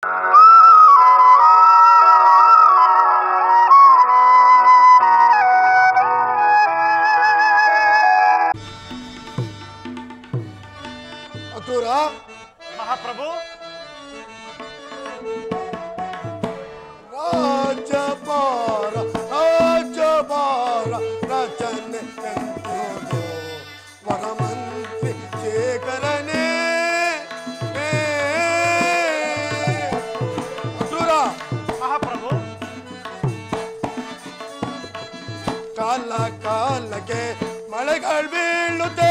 ಅಕ್ರೂರ ಮಹಾಪ್ರಭು ರಾಜಭಾರ ರಾಜಭಾರ ರಚನೆ ಎಂಬುದು ವರಮಂತ್ರಿ ಶೇಖರನೇ ಏ. ಅಕ್ರೂರ ಮಹಾಪ್ರಭು ಕಾಲ ಕಾಲಕ್ಕೆ ಮಳೆಗಳು ಬೀಳುತ್ತೆ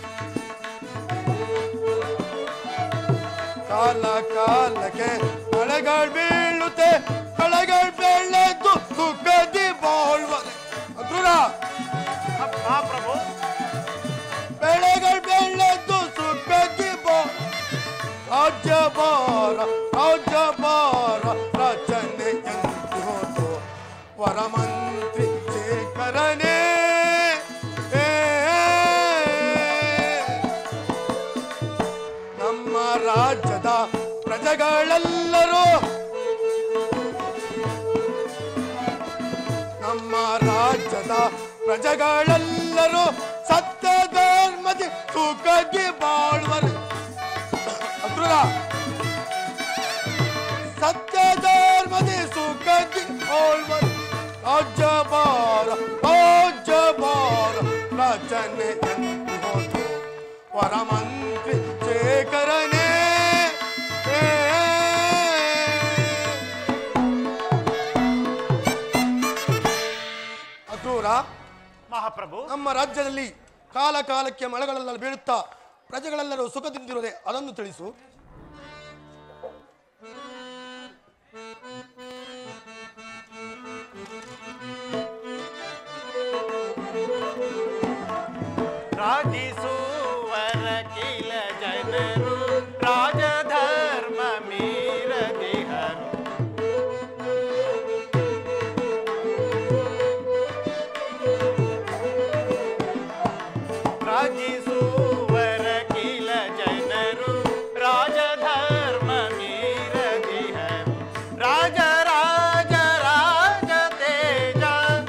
ಕಾಲ ಕಾಲಕ್ಕೆ ಮಳೆಗಳು ಬೀಳುತ್ತೆ ಮಳೆಗಳು ಬೆಳೆದು ಸುಖದಿ ಬಾಳ್ವರೆ ಅಕ್ರೂರ ಮ- ಮಹಾಪ್ರಭು ಬೆಳೆಗಳು ಬೆಳೆದು ಸುಖದಿ ಬಾಳ್ ರಾಜ್ಯಭಾರ ರಾಜ್ಯಭಾರ ರಚನೆ ಎಂಬುದು ವರಮಂತ್ರಿ ಶೇಖರನೇ ಏ. ನಮ್ಮ ರಾಜ್ಯದ ಪ್ರಜೆಗಳೆಲ್ಲರೂ ನಮ್ಮ ರಾಜ್ಯದ ಪ್ರಜೆಗಳೆಲ್ಲರೂ ಸತ್ಯ ಧರ್ಮದಿ ಸುಖದಿ ಬಾಳುವರು ಅಕ್ರೂರ ಸತ್ಯ ಧರ್ಮದಿ ಸುಖದಿ ಬಾಳುವರು ರಾಜ್ಯಭಾರ ರಾಜ್ಯಭಾರ ರಚನೆ ಎಂಬುದು ವರಮಂತ್ರಿ ಶೇಖರನೇ ಏ. ಅಕ್ರೂರ ಮಹಾಪ್ರಭು ನಮ್ಮ ರಾಜ್ಯದಲ್ಲಿ ಕಾಲ ಕಾಲಕ್ಕೆ ಮಳೆಗಳೆಲ್ಲ ಬೀಳುತ್ತಾ ಪ್ರಜೆಗಳೆಲ್ಲರೂ ಸುಖದಿಂದಿರುವುದೇ ಅದನ್ನು ತಿಳಿಸು ರಾಜಿಸುವರ ಕಿಲ ಜನರು ರಾಜಧರ್ಮ ಮೀರದಿಹರು ರಾಜಿಸುವರ ಕಿಲ ಜನರು ರಾಜಧರ್ಮ ಮೀರದಿಹರು ರಾಜ ರಾಜ ರಾಜ ತೇಜ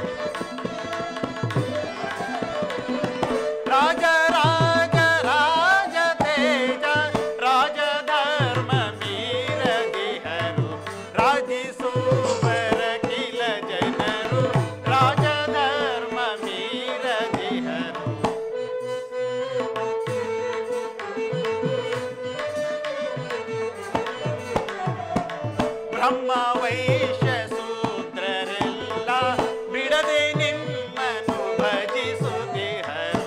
ರಾಜ ರಾಜ ರಾಜ ತೇಜ ರಾಜ ಧರ್ಮ ಮೀರದಿಹರು ರಾಜಿಸುವರ ಕಿಲ ಜನರು ರಾಜ ಧರ್ಮ ಮೀರದಿಹರು ಬ್ರಹ್ಮ ವೈಶ್ಯ ಶೂದ್ರರೆಲ್ಲ ಬಿಡದೆ ನಿಮ್ಮನು ಭಜಿಸುತ್ತಿಹರು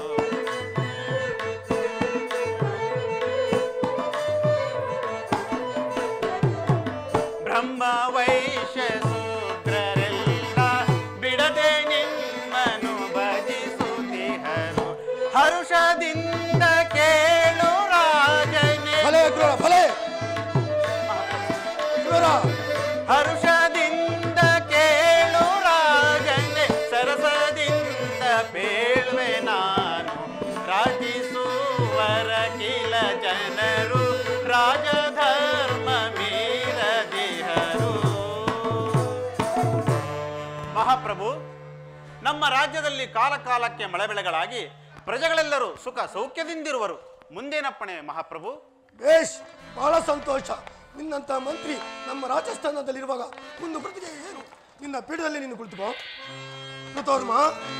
ಬ್ರಹ್ಮ ವೈಶ್ಯ ಶೂದ್ರರೆಲ್ಲ ಬಿಡದೆ ನಿಮ್ಮನು ಭಜಿಸುತ್ತಿಹರು ಹರುಷದಿಂದ ಕೇಳು ರಾಜನೇ ಫಲೆ ಅಕ್ರೂರ ಫಲೆ ಅಕ್ರೂರ ಹರುಷದಿಂದ ಕೇಳು ರಾಜನ್ನೆ ಸರಸದಿಂದ ಬೇಳುವೆ ನಾನು ರಾಜಿಸುವರ ಕಿಲ ಜನರು ರಾಜಧರ್ಮ ಮೀರದಿಹರು ಮಹಾಪ್ರಭು ನಮ್ಮ ರಾಜ್ಯದಲ್ಲಿ ಕಾಲ ಕಾಲಕ್ಕೆ ಮಳೆ ಬೆಳೆಗಳಾಗಿ ಪ್ರಜೆಗಳೆಲ್ಲರೂ ಸುಖ ಸೌಖ್ಯದಿಂದಿರುವರು ಮುಂದೇನಪ್ಪಣೆ ಮಹಾಪ್ರಭು ಬೇಷ್ ಬಹಳ ಸಂತೋಷ ನಿನ್ನಂತ ಮಂತ್ರಿ ನಮ್ಮ ರಾಜಸ್ಥಾನದಲ್ಲಿರುವಾಗ ಒಂದು ಪ್ರತಿಗೆ ಏನು ನಿನ್ನ ಪೀಠದಲ್ಲಿ ನೀನು ಕುಳಿತುಕೋ ಕೃತೋರ್ಮ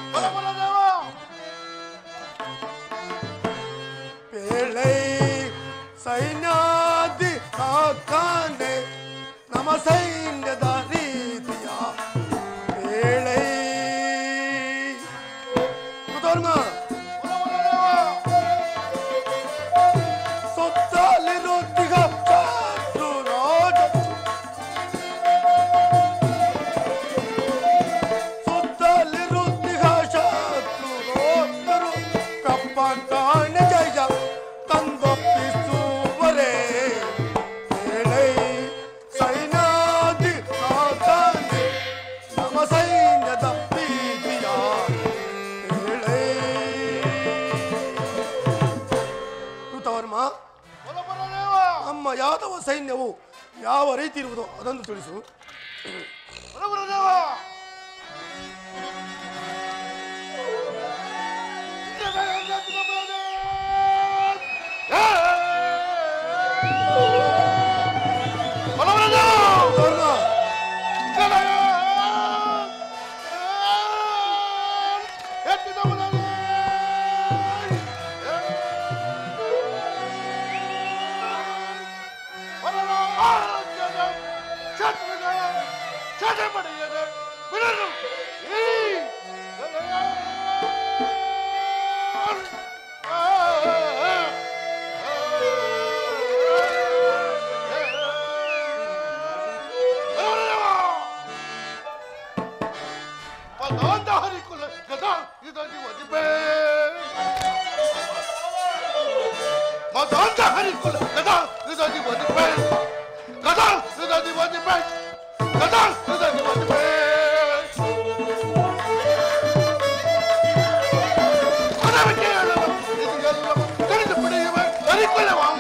ಪೇಳೈ ಸೈನ್ಯಾದಿ ಕಾಕಾನೆ ನಮ್ಮ ಸೈನ್ಯದ ರೀತಿಯ ಪೇಳೈ ಕೃತೋರ್ಮ ಸುತ್ತಲಿರುತ್ತಿಗ ಚಾತು ರಾಜ ಸುತ್ತಲಿರುತ್ತಿಗ ಶತ್ರು ರೋದರು ಕಪ್ಪ ಕಾಣ ಜಯ ತಂದೊಪ್ಪಿಸುವರೇ ಹೇಳೈ ಸೈನಾದಿ ಕಾತಾನೆ ನಮ್ಮ ಸೈನ್ಯದ ಪ್ರೀತಿಯ ಹೇಳೈ ಕೃತವರ್ಮ ನಮ್ಮ ಯಾದವ ಸೈನ್ಯವು ಯಾವ ರೀತಿ ಇರುವುದೋ ಅದನ್ನು ತಿಳಿಸು ಬರಬರದೇವ ಧರ್ಮ Madonna Harikula, Gada, Gada, Gada, Gada, Gada, Gada, Gada, Gada, Gada, Gada, தெரிந்து பிடியவன் அறிக்கொள்ளவாம்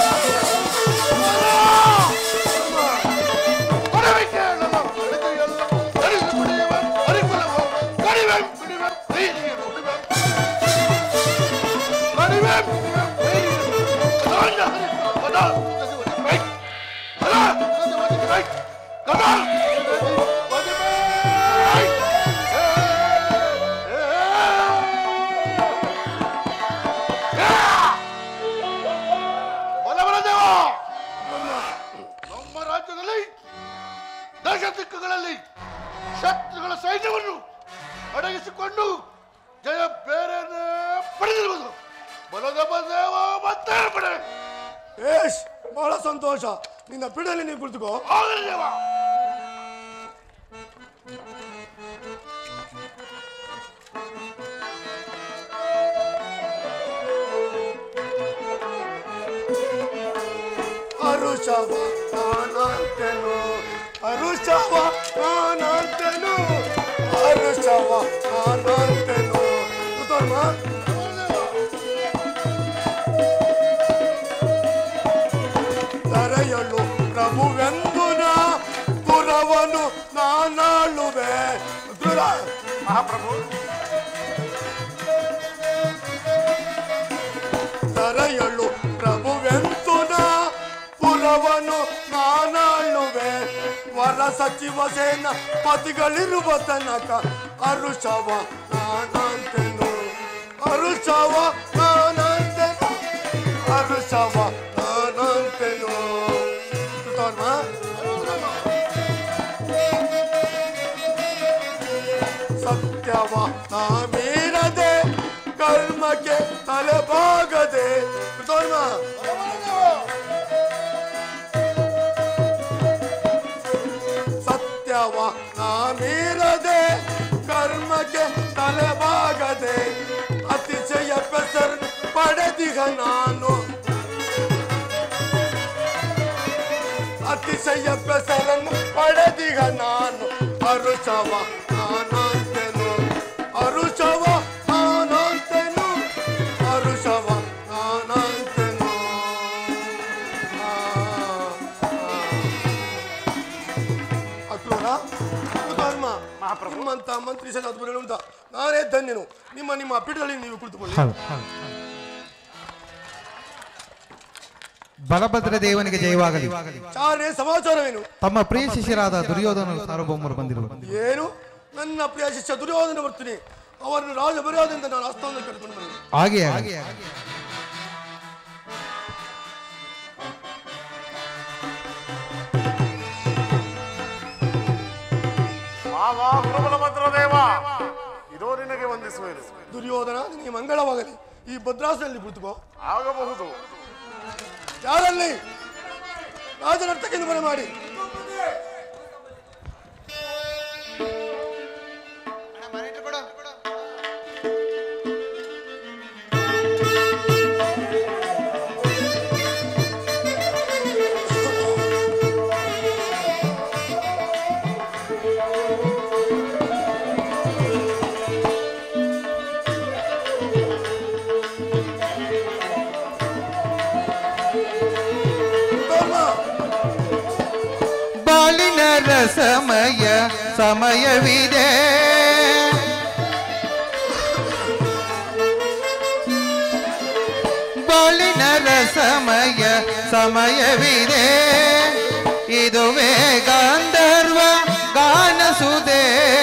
பறவை கேளலாம் தெரிந்து எல்லாம் தெரிந்து பிடியவன் அறிக்கொள்ளவாம் கடிவன் பிடிவன் செய்தியை முடிவன் கடிவன் பிடிவன் செய்தியை கதாண்ட ஹரி கதா கதி வதி பை கதா கதி வதி பை கதா கதி வதி பை ಬಲಬಲದೇವ ನಮ್ಮ ರಾಜ್ಯದಲ್ಲಿ ದಶ ದಿಕ್ಕುಗಳಲ್ಲಿ ಶತ್ರುಗಳ ಸೈನ್ಯವನ್ನು ಅಡಗಿಸಿಕೊಂಡು ಜಯ ಬೇರೆಯೇ ಪಡೆದಿರುವುದು ಬಲದೇವ ದೇವ ಮತ್ತೆ ಪಡೆ ಏಶ್ ಬಹಳ ಸಂತೋಷ ನಿನ್ನ ಪೀಠದಲ್ಲಿ ನೀವು ಕುಳಿತುಕೋ ಆಗಲಿ ದೇವ ಹರುಷವ ನಾನಂತೆನು ಹರುಷವ ನಾನಂತೆನು ಹರುಷವ ನಾನಂತೆನು ಧರ್ಮ ತರೆಯಲು ಪ್ರಭುವೆಂದುನ ಪುರವನು ನಾನಾಳುವೆ ದುರ ಮಹಾಪ್ರಭು ತರೆಯಲು ಪ್ರಭುವೆಂತುನ ಪುರವನು ನಾನಾಳುವೆ ವರ ಸಚಿವ ಸೇನ ಪತಿಗಳಿರುವ ತನಕ ಅರುಷವ ನಾನಂತೆನು ಅರುಷವ ನಾನಂತೆನು ಅರುಷವ ನಾನಂತೆನು ಧರ್ಮ ಸತ್ಯವ ನಾ ಮೀರದೆ ಕರ್ಮಕ್ಕೆ ತಲೆಬಾಗದೆ ಧರ್ಮ ಸತ್ಯವ ನಾ ಮೀರದೆ ಕರ್ಮಕ್ಕೆ ತಲೆಬಾಗದೆ ಅತಿಶಯ ಪೆಸರ್ ಪಡೆದಿಗ ನಾನು ಅತಿಶಯ ಪೆಸರನ್ನು ಪಡೆದಿಗ ನಾನು ಅರುಷವ ನಾನಂತೆನು ಅರುಷವ ನಾನಂತೆನು ಅರುಷವ ನಾನಂತೆನು ಆ, ಆ. ಅಕ್ರೂರ ಧರ್ಮ ಮಹಾಪ್ರಭು. ನಿಮ್ಮಂತ ಮಂತ್ರಿ ಸದಾತ್ಮಗಳು ಅಂತ ನಾನೇ ಧನ್ಯನು ನಿಮ್ಮ ನಿಮ್ಮ ಪೀಠದಲ್ಲಿ ನೀವು ಕುಳಿತುಕೊಳ್ಳಿ ಬಲಭದ್ರ ದೇವನಿಗೆ ಜಯವಾಗಲಿ ಚಾರನೇ ಸಮಾಚಾರವೇನು ತಮ್ಮ ಪ್ರಿಯ ಶಿಷ್ಯರಾದ ದುರ್ಯೋಧನ ಸಾರ್ವಭೌಮರು ಬಂದಿರುವರು ಏನು ನನ್ನ ಪ್ರಿಯ ಶಿಷ್ಯ ದುರ್ಯೋಧನ ಬರ್ತೀನಿ ಅವರನ್ನು ರಾಜ ಮರ್ಯಾದೆಯಿಂದ ನಾನು ಆಸ್ಥಾನದಲ್ಲಿ ಕರ್ಕೊಂಡು ಬಂದೆ ಹಾಗೆ ಆಗಲಿ. ಮಾವಾ ಪ್ರಬಲಭದ್ರದೇವ ಇದೋ ನಿನಗೆ ವಂದಿಸುವೆನು ದುರ್ಯೋಧನ ನಿನಗೆ ಮಂಗಳವಾಗಲಿ ಈ ಭದ್ರಾಸನಲ್ಲಿ ಕುಳಿತುಕೋ ಆಗಬಹುದು ಯಾರಲ್ಲಿ ರಾಜನರ್ತಕ್ಕೆಂದು ಬರ ಮಾಡಿ ಧರ್ಮ ರಸಮಯ ಸಮಯವಿದೆ ಬಾಳಿನ ರಸಮಯ ಸಮಯವಿದೆ ಇದುವೇ ಗಾಂಧರ್ವ ಗಾನಸುದೆ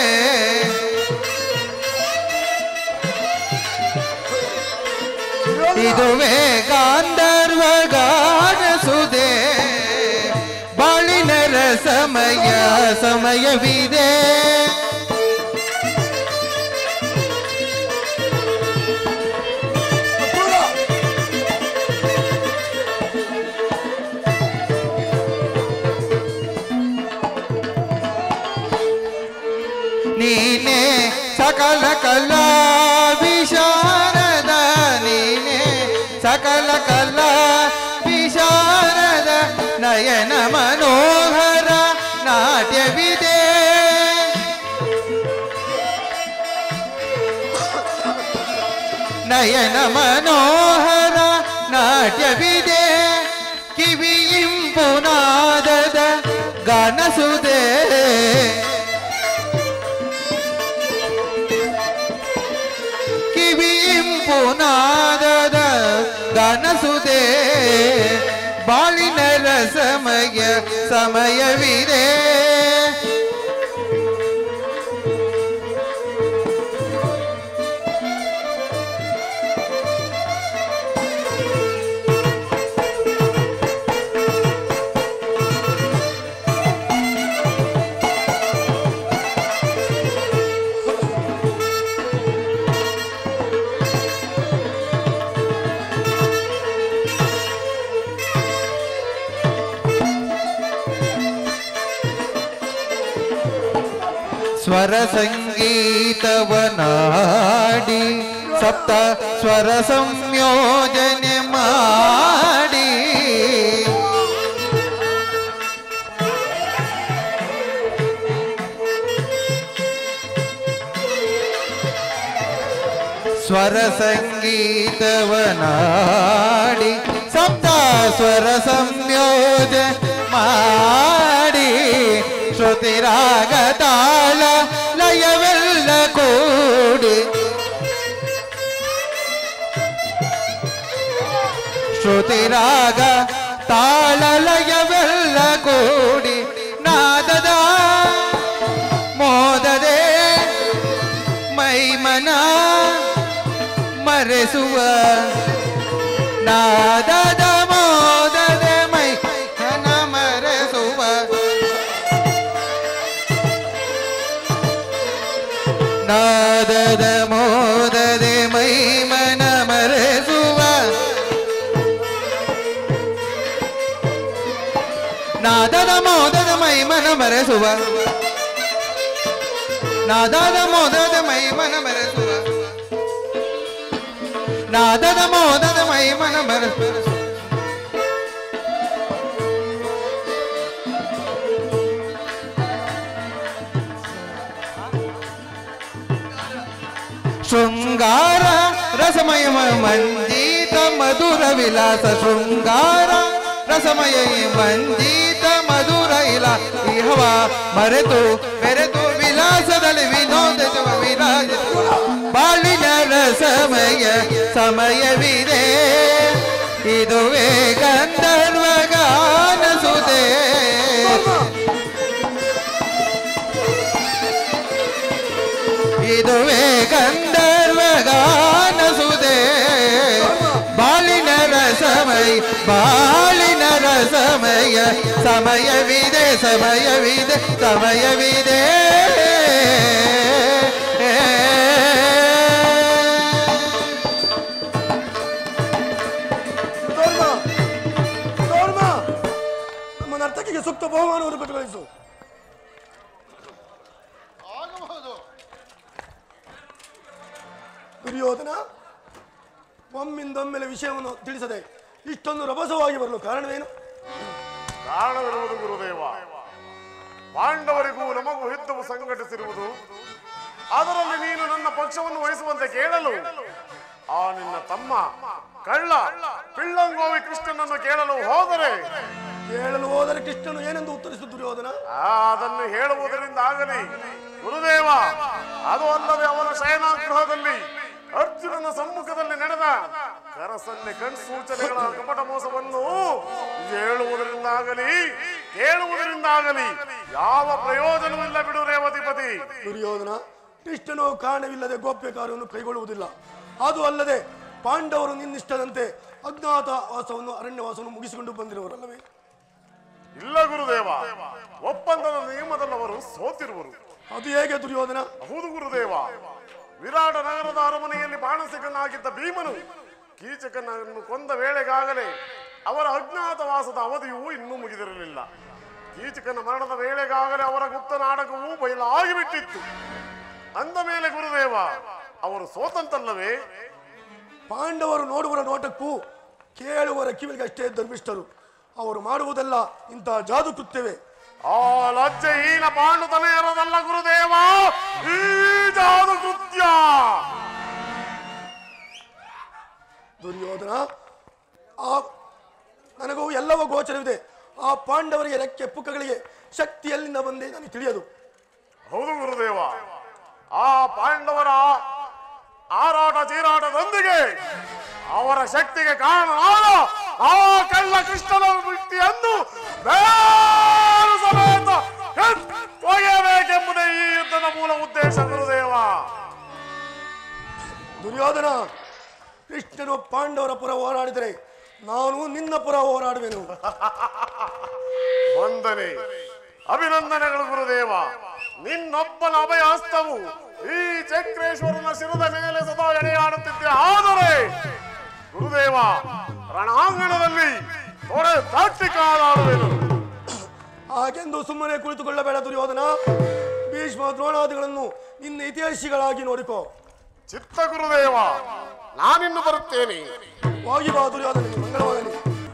ಇದುವೇ ಗಾಂಧರ್ವ ಗಾನಸುದೆ ಬಾಳಿನ ರಸಮಯ ಸಮಯವಿದೆ ದೂರ ನೀನೆ ಸಕಲ ಕಲಾ ವಿಶಾರದ ನೀನೆ ಸಕಲ ಕಲಾ ವಿಶಾರದ ನಯನ ಮನೋಹರ ನಾಟ್ಯವಿದೆ ನಯನ ಮನೋಹರ ನಾಟ್ಯವಿದೆ ಕಿವಿಯಿಂಪು ನಾದದ ಗಾನಸುದೆ ಕಿವಿಯಿಂಪು ನಾದದ ಗಾನಸುದೆ ಬಾಳಿನ ರಸಮಯ ಸಮಯವಿದೆ ಸ್ವರ ಸಂಗೀತವನಾಡಿ ಸಪ್ತ ಸ್ವರ ಸಂಯೋಜನೆ ಮಾಡಿ ಸ್ವರ ಸಂಗೀತವನಾಡಿ ಸಪ್ತ ಸ್ವರ ಸಂಯೋಜ ಮಾಡಿ ಶ್ರುತಿ ರಾಗ ತಾಳ ಲಯವೆಲ್ಲ ಕೂಡಿ ಶ್ರುತಿ ರಾಗ ತಾಳ ಲಯವೆಲ್ಲ ಕೂಡಿ ನಾದದ ಮೋದದೆ ಮೈಮನ ಮರೆಸುವ ನಾದದ ಮೋದದೆ ಮೈ ಮನ ಮರೆಸುವ ನಾದದ ಮೋದದೆ ಮೈ ಮನ ಮರೆಸುವ ನಾದದ ಮೋದದ ಮೈ ಮನ ಮರೆಸುವ ನಾದದ ಮೋದದ ಮೈ ಮನ ಮರೆಸುವ ನಾದದ ಮೋದದ ಮೈ ಮನ ಮರೆಸುವ ಶೃಂಗಾರ ರಸಮಯ ಮಂಜೀತ ಮಧುರ ವಿಲಾಸ ಶೃಂಗಾರ ರಸಮಯ ಮಂಜೀತ ಮಧುರ ಇಲ ಇಹವ ಮರೆತು ಬೆರೆತು ವಿಲಾಸದಲ್ಲಿ ವಿನೋದ ವಿರಾಜ ಬಾಳಿನ ರಸಮಯ ಸಮಯವಿದೆ ಇದುವೇ ಗಂಧರ್ವ ಗಾನಸುದೆ ಇದುವೇ ಗಂಧರ್ವ ಗಾನಸುದೆ ಬಾಳಿನ ರಸಮಯ ಬಾಳಿನ ರಸಮಯ ಸಮಯವಿದೆ ಸಮಯವಿದೆ ಸಮಯವಿದೆ ಧರ್ಮ ಧರ್ಮ ನಮ್ಮ ನರ್ತಕಿಗೆ ಸೂಕ್ತ ಬಹುಮಾನವನ್ನು ಪ್ರತಿಫಲಿಸು ಆಗಬಹುದು ದುರ್ಯೋಧನ ಒಮ್ಮಿಂದೊಮ್ಮೆಲೆ ವಿಷಯವನ್ನು ತಿಳಿಸದೆ ಇಷ್ಟೊಂದು ರಭಸವಾಗಿ ಬರಲು ಕಾರಣವೇನು ಕಾರಣವಿರುವುದು ಗುರುದೇವ ಪಾಂಡವರಿಗೂ ನಮಗೂ ಯುದ್ಧವು ಸಂಘಟಿಸಿರುವುದು ಅದರಲ್ಲಿ ನೀನು ನನ್ನ ಪಕ್ಷವನ್ನು ವಹಿಸುವಂತೆ ಕೇಳಲು ಆ ನಿನ್ನ ತಮ್ಮ ಕಳ್ಳ ಪಿಳ್ಳಂಗೋವಿ ಕೃಷ್ಣನನ್ನು ಕೇಳಲು ಹೋದರೆ ಕೇಳಲು ಹೋದರೆ ಕೃಷ್ಣನು ಏನೆಂದು ಉತ್ತರಿಸು ದುರ್ಯೋಧನ ಆ, ಅದನ್ನು ಅದನ್ನು ಹೇಳುವುದರಿಂದಾಗಲಿ ಗುರುದೇವ ಅದು ಅಲ್ಲದೆ ಅವನ ಶಯನಾಗ್ರಹದಲ್ಲಿ ಅರ್ಜುನನ ಸಮ್ಮುಖದಲ್ಲಿ ನಡೆದ ಕರಸನ್ನೆ ಕಣ್ಸೂಚನೆಗಳ ಕಪಟ ಮೋಸವನ್ನು ಹೇಳುವುದರಿಂದಾಗಲಿ ಕೇಳುವುದರಿಂದಾಗಲಿ ಯಾವ ಪ್ರಯೋಜನವಿಲ್ಲ ಬಿಡು ರೇವತಿಪತಿ ದುರ್ಯೋಧನ ಕೃಷ್ಣನು ಕಾರಣವಿಲ್ಲದೆ ಗೋಪ್ಯ ಕಾರ್ಯವನ್ನು ಕೈಗೊಳ್ಳುವುದಿಲ್ಲ ಅದು ಅಲ್ಲದೆ ಪಾಂಡವರು ನಿನ್ನಿಷ್ಟದಂತೆ ಅಜ್ಞಾತ ವಾಸವನ್ನು ಅರಣ್ಯವಾಸವನ್ನು ಮುಗಿಸಿಕೊಂಡು ಬಂದಿರುವರಲ್ಲವೇ ಇಲ್ಲ ಗುರುದೇವ ಒಪ್ಪಂದದ ನಿಯಮದಲ್ಲಿ ಅವರು ಸೋತಿರುವರು ಅದು ಹೇಗೆ ದುರ್ಯೋಧನ ಹೌದು ಗುರುದೇವ ವಿರಾಟ ನಗರದ ಅರಮನೆಯಲ್ಲಿ ಬಾಣಸಿಕನಾಗಿದ್ದ ಭೀಮನು ಕೀಚಕನನ್ನು ಕೊಂದ ವೇಳೆಗಾಗಲೇ ಅವರ ಅಜ್ಞಾತವಾಸದ ಅವಧಿಯೂ ಇನ್ನೂ ಮುಗಿದಿರಲಿಲ್ಲ ಕೀಚಕನ ಮರಣದ ವೇಳೆಗಾಗಲೇ ಅವರ ಗುಪ್ತ ನಾಟಕವೂ ಬಯಲಾಗಿ ಬಿಟ್ಟಿತ್ತು ಅಂದ ಮೇಲೆ ಗುರುದೇವ ಅವರು ಸೋತಂತಲ್ಲವೇ ಪಾಂಡವರು ನೋಡುವರ ನೋಟಕ್ಕೂ ಕೇಳುವರ ಕಿವಿಗೆ ಅಷ್ಟೇ ಧರ್ಮಿಷ್ಠರು ಅವರು ಮಾಡುವುದೆಲ್ಲ ಇಂತಹ ಜಾದು ಕೃತ್ಯವೇ ಆ ಲಜ್ಜೆಹೀನ ಪಾಂಡುತನ ಇರೋದಲ್ಲ ಗುರುದೇವ ಈ ಜಾದು ಕೃತ್ಯ ದುರ್ಯೋಧನ ಆ ನನಗೂ ಎಲ್ಲವೂ ಗೋಚರವಿದೆ ಆ ಪಾಂಡವರಿಗೆ ರೆಕ್ಕೆ ಪುಕ್ಕಗಳಿಗೆ ಶಕ್ತಿ ಎಲ್ಲಿಂದ ಬಂದೆ ನನಗೆ ತಿಳಿಯದು ಹೌದು ಗುರುದೇವ ಆ ಪಾಂಡವರ ಆರಾಟ ಚೀರಾಟದೊಂದಿಗೆ ಅವರ ಶಕ್ತಿಗೆ ಕಾರಣನಾದ ಆ ಕಳ್ಳ ಕೃಷ್ಣನ ವೃತ್ತಿಯನ್ನು ಬೇರು ಸಮೇತ ಒಗೆಯಬೇಕೆಂಬುದೇ ಈ ಯುದ್ಧದ ಮೂಲ ಉದ್ದೇಶ ಗುರುದೇವ ದುರ್ಯೋಧನ ಕೃಷ್ಣನು ಪಾಂಡವರ ಪುರ ಹೋರಾಡಿದರೆ ನಾನು ನಿನ್ನ ಪುರ ಹೋರಾಡುವೆನು ವಂದನೆ ಅಭಿನಂದನೆಗಳು ಗುರುದೇವ ನಿನ್ನೊಬ್ಬನ ಅಭಯ ಹಸ್ತವು ಈ ಚಕ್ರೇಶ್ವರನ ಶಿರದ ಮೇಲೆ ಸದಾ ಎಡೆಯಾಡುತ್ತಿದ್ದೆ ಆದರೆ ಗುರುದೇವ ರಣಾಂಗಣದಲ್ಲಿ ತೊಡೆ ತಟ್ಟಿ ಕಾಲಾಡುವೆನು ಹಾಗೆಂದು ಸುಮ್ಮನೆ ಕುಳಿತುಕೊಳ್ಳಬೇಡ ದುರ್ಯೋಧನ ಭೀಷ್ಮ ದ್ರೋಣಾದಿಗಳನ್ನು ನಿನ್ನ ಇತಿಹಾಸಿಗಳಾಗಿ ನೋಡಿಕೋ ಚಿತ್ತ ಗುರುದೇವ ನಾನಿನ್ನು ಬರುತ್ತೇನೆ ಹೋಗಿ ಬಾ ದುರ್ಯೋಧನ ಮಂಗಳವಾಗಲಿ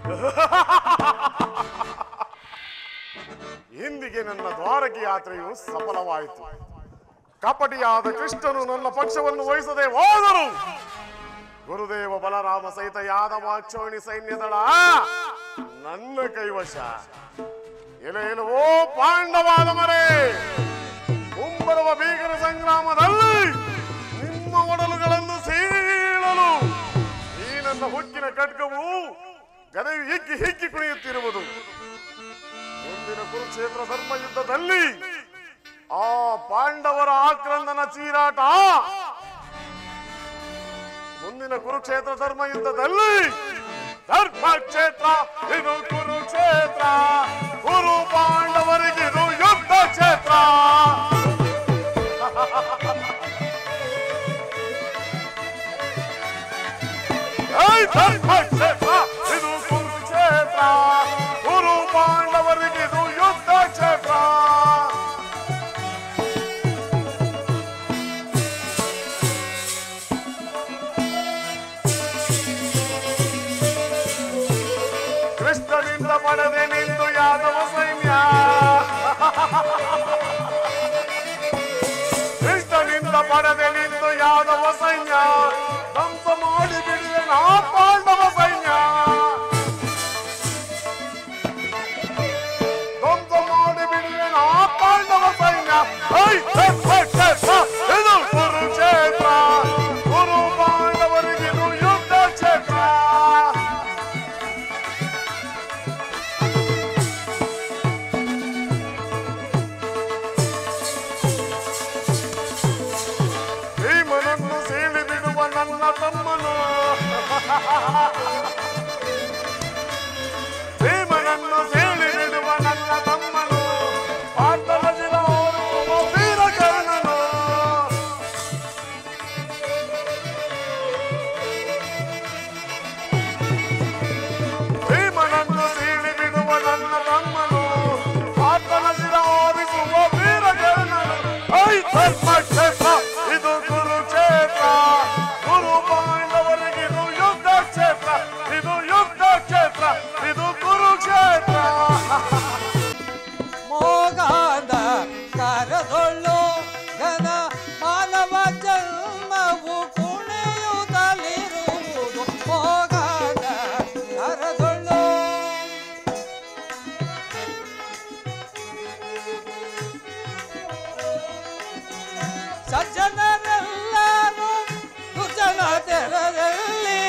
ಇಂದಿಗೆ ನನ್ನ ದ್ವಾರಕೆ ಯಾತ್ರೆಯು ಸಫಲವಾಯಿತು ಕಪಟಿಯಾದ ಕೃಷ್ಣನು ನನ್ನ ಪಕ್ಷವನ್ನು ವಹಿಸದೆ ಹೋದರು ಗುರುದೇವ ಬಲರಾಮ ಸಹಿತ ಯಾದವಾಕ್ಷೋಣಿ ಸೈನ್ಯದಳ ನನ್ನ ಕೈವಶ ಎಲೆ ಎಲವೋ ಪಾಂಡವಾದ ಮರೆ ಮುಂಬರುವ ಭೀಕರ ಸಂಗ್ರಾಮದಲ್ಲಿ ನಿಮ್ಮ ಒಡಲುಗಳನ್ನು ಸೀಳಲು ಈ ನನ್ನ ಹುಕ್ಕಿನ ಖಡ್ಗವು ಗದೆಯು ಹಿಕ್ಕಿ ಹಿಕ್ಕಿ ಕುಣಿಯುತ್ತಿರುವುದು ಮುಂದಿನ ಕುರುಕ್ಷೇತ್ರ ಧರ್ಮ ಯುದ್ಧದಲ್ಲಿ ಆ ಪಾಂಡವರ ಆಕ್ರಂದನ ಚೀರಾಟ ಮುಂದಿನ ಕುರುಕ್ಷೇತ್ರ ಧರ್ಮ ಯುದ್ಧದಲ್ಲಿ ಧರ್ಮ ಕ್ಷೇತ್ರ ಇದು ಕುರುಕ್ಷೇತ್ರ ಕುರು ಪಾಂಡವರಿಗಿದು ಯುದ್ಧ ಕ್ಷೇತ್ರ ಐ ಧರ್ಮ ಕ್ಷೇತ್ರ ಇದು ಕುರುಕ್ಷೇತ್ರ ಕುರು ಪಾಂಡವರಿಗಿದು ಯುದ್ಧ ಕ್ಷೇತ್ರ ಕೃಷ್ಣನಿಂದ ಪಡೆದೆ ನಿಂದು ಯಾದವ ಸೈನ್ಯ ಕೃಷ್ಣನಿಂದ ಪಡೆದೆ ನಿಂದು ಯಾದವ ಸೈನ್ಯ ಧ್ವಂಸ ಮಾಡಿ ಬಿಡಿದೆ ನಾ ಪಾಂಡವ ಸೈನ್ಯ ಧ್ವಂಸ ಮಾಡಿ ಬಿಡಿದೆ ನಾ ಪಾಂಡವ ಸೈನ್ಯ ಐ, ಛೆ, ಛೆ, ಛೆ, ಛೆ, ಇದು ಕುರುಕ್ಷೇತ್ರ ಕುರು ಪಾಂಡವರಿಗಿದು ಯುದ್ಧ ಕ್ಷೇತ್ರ ಸಜ್ಜನರೆಲ್ಲರೂ ದುರ್ಜನ ತೆರದಲ್ಲಿ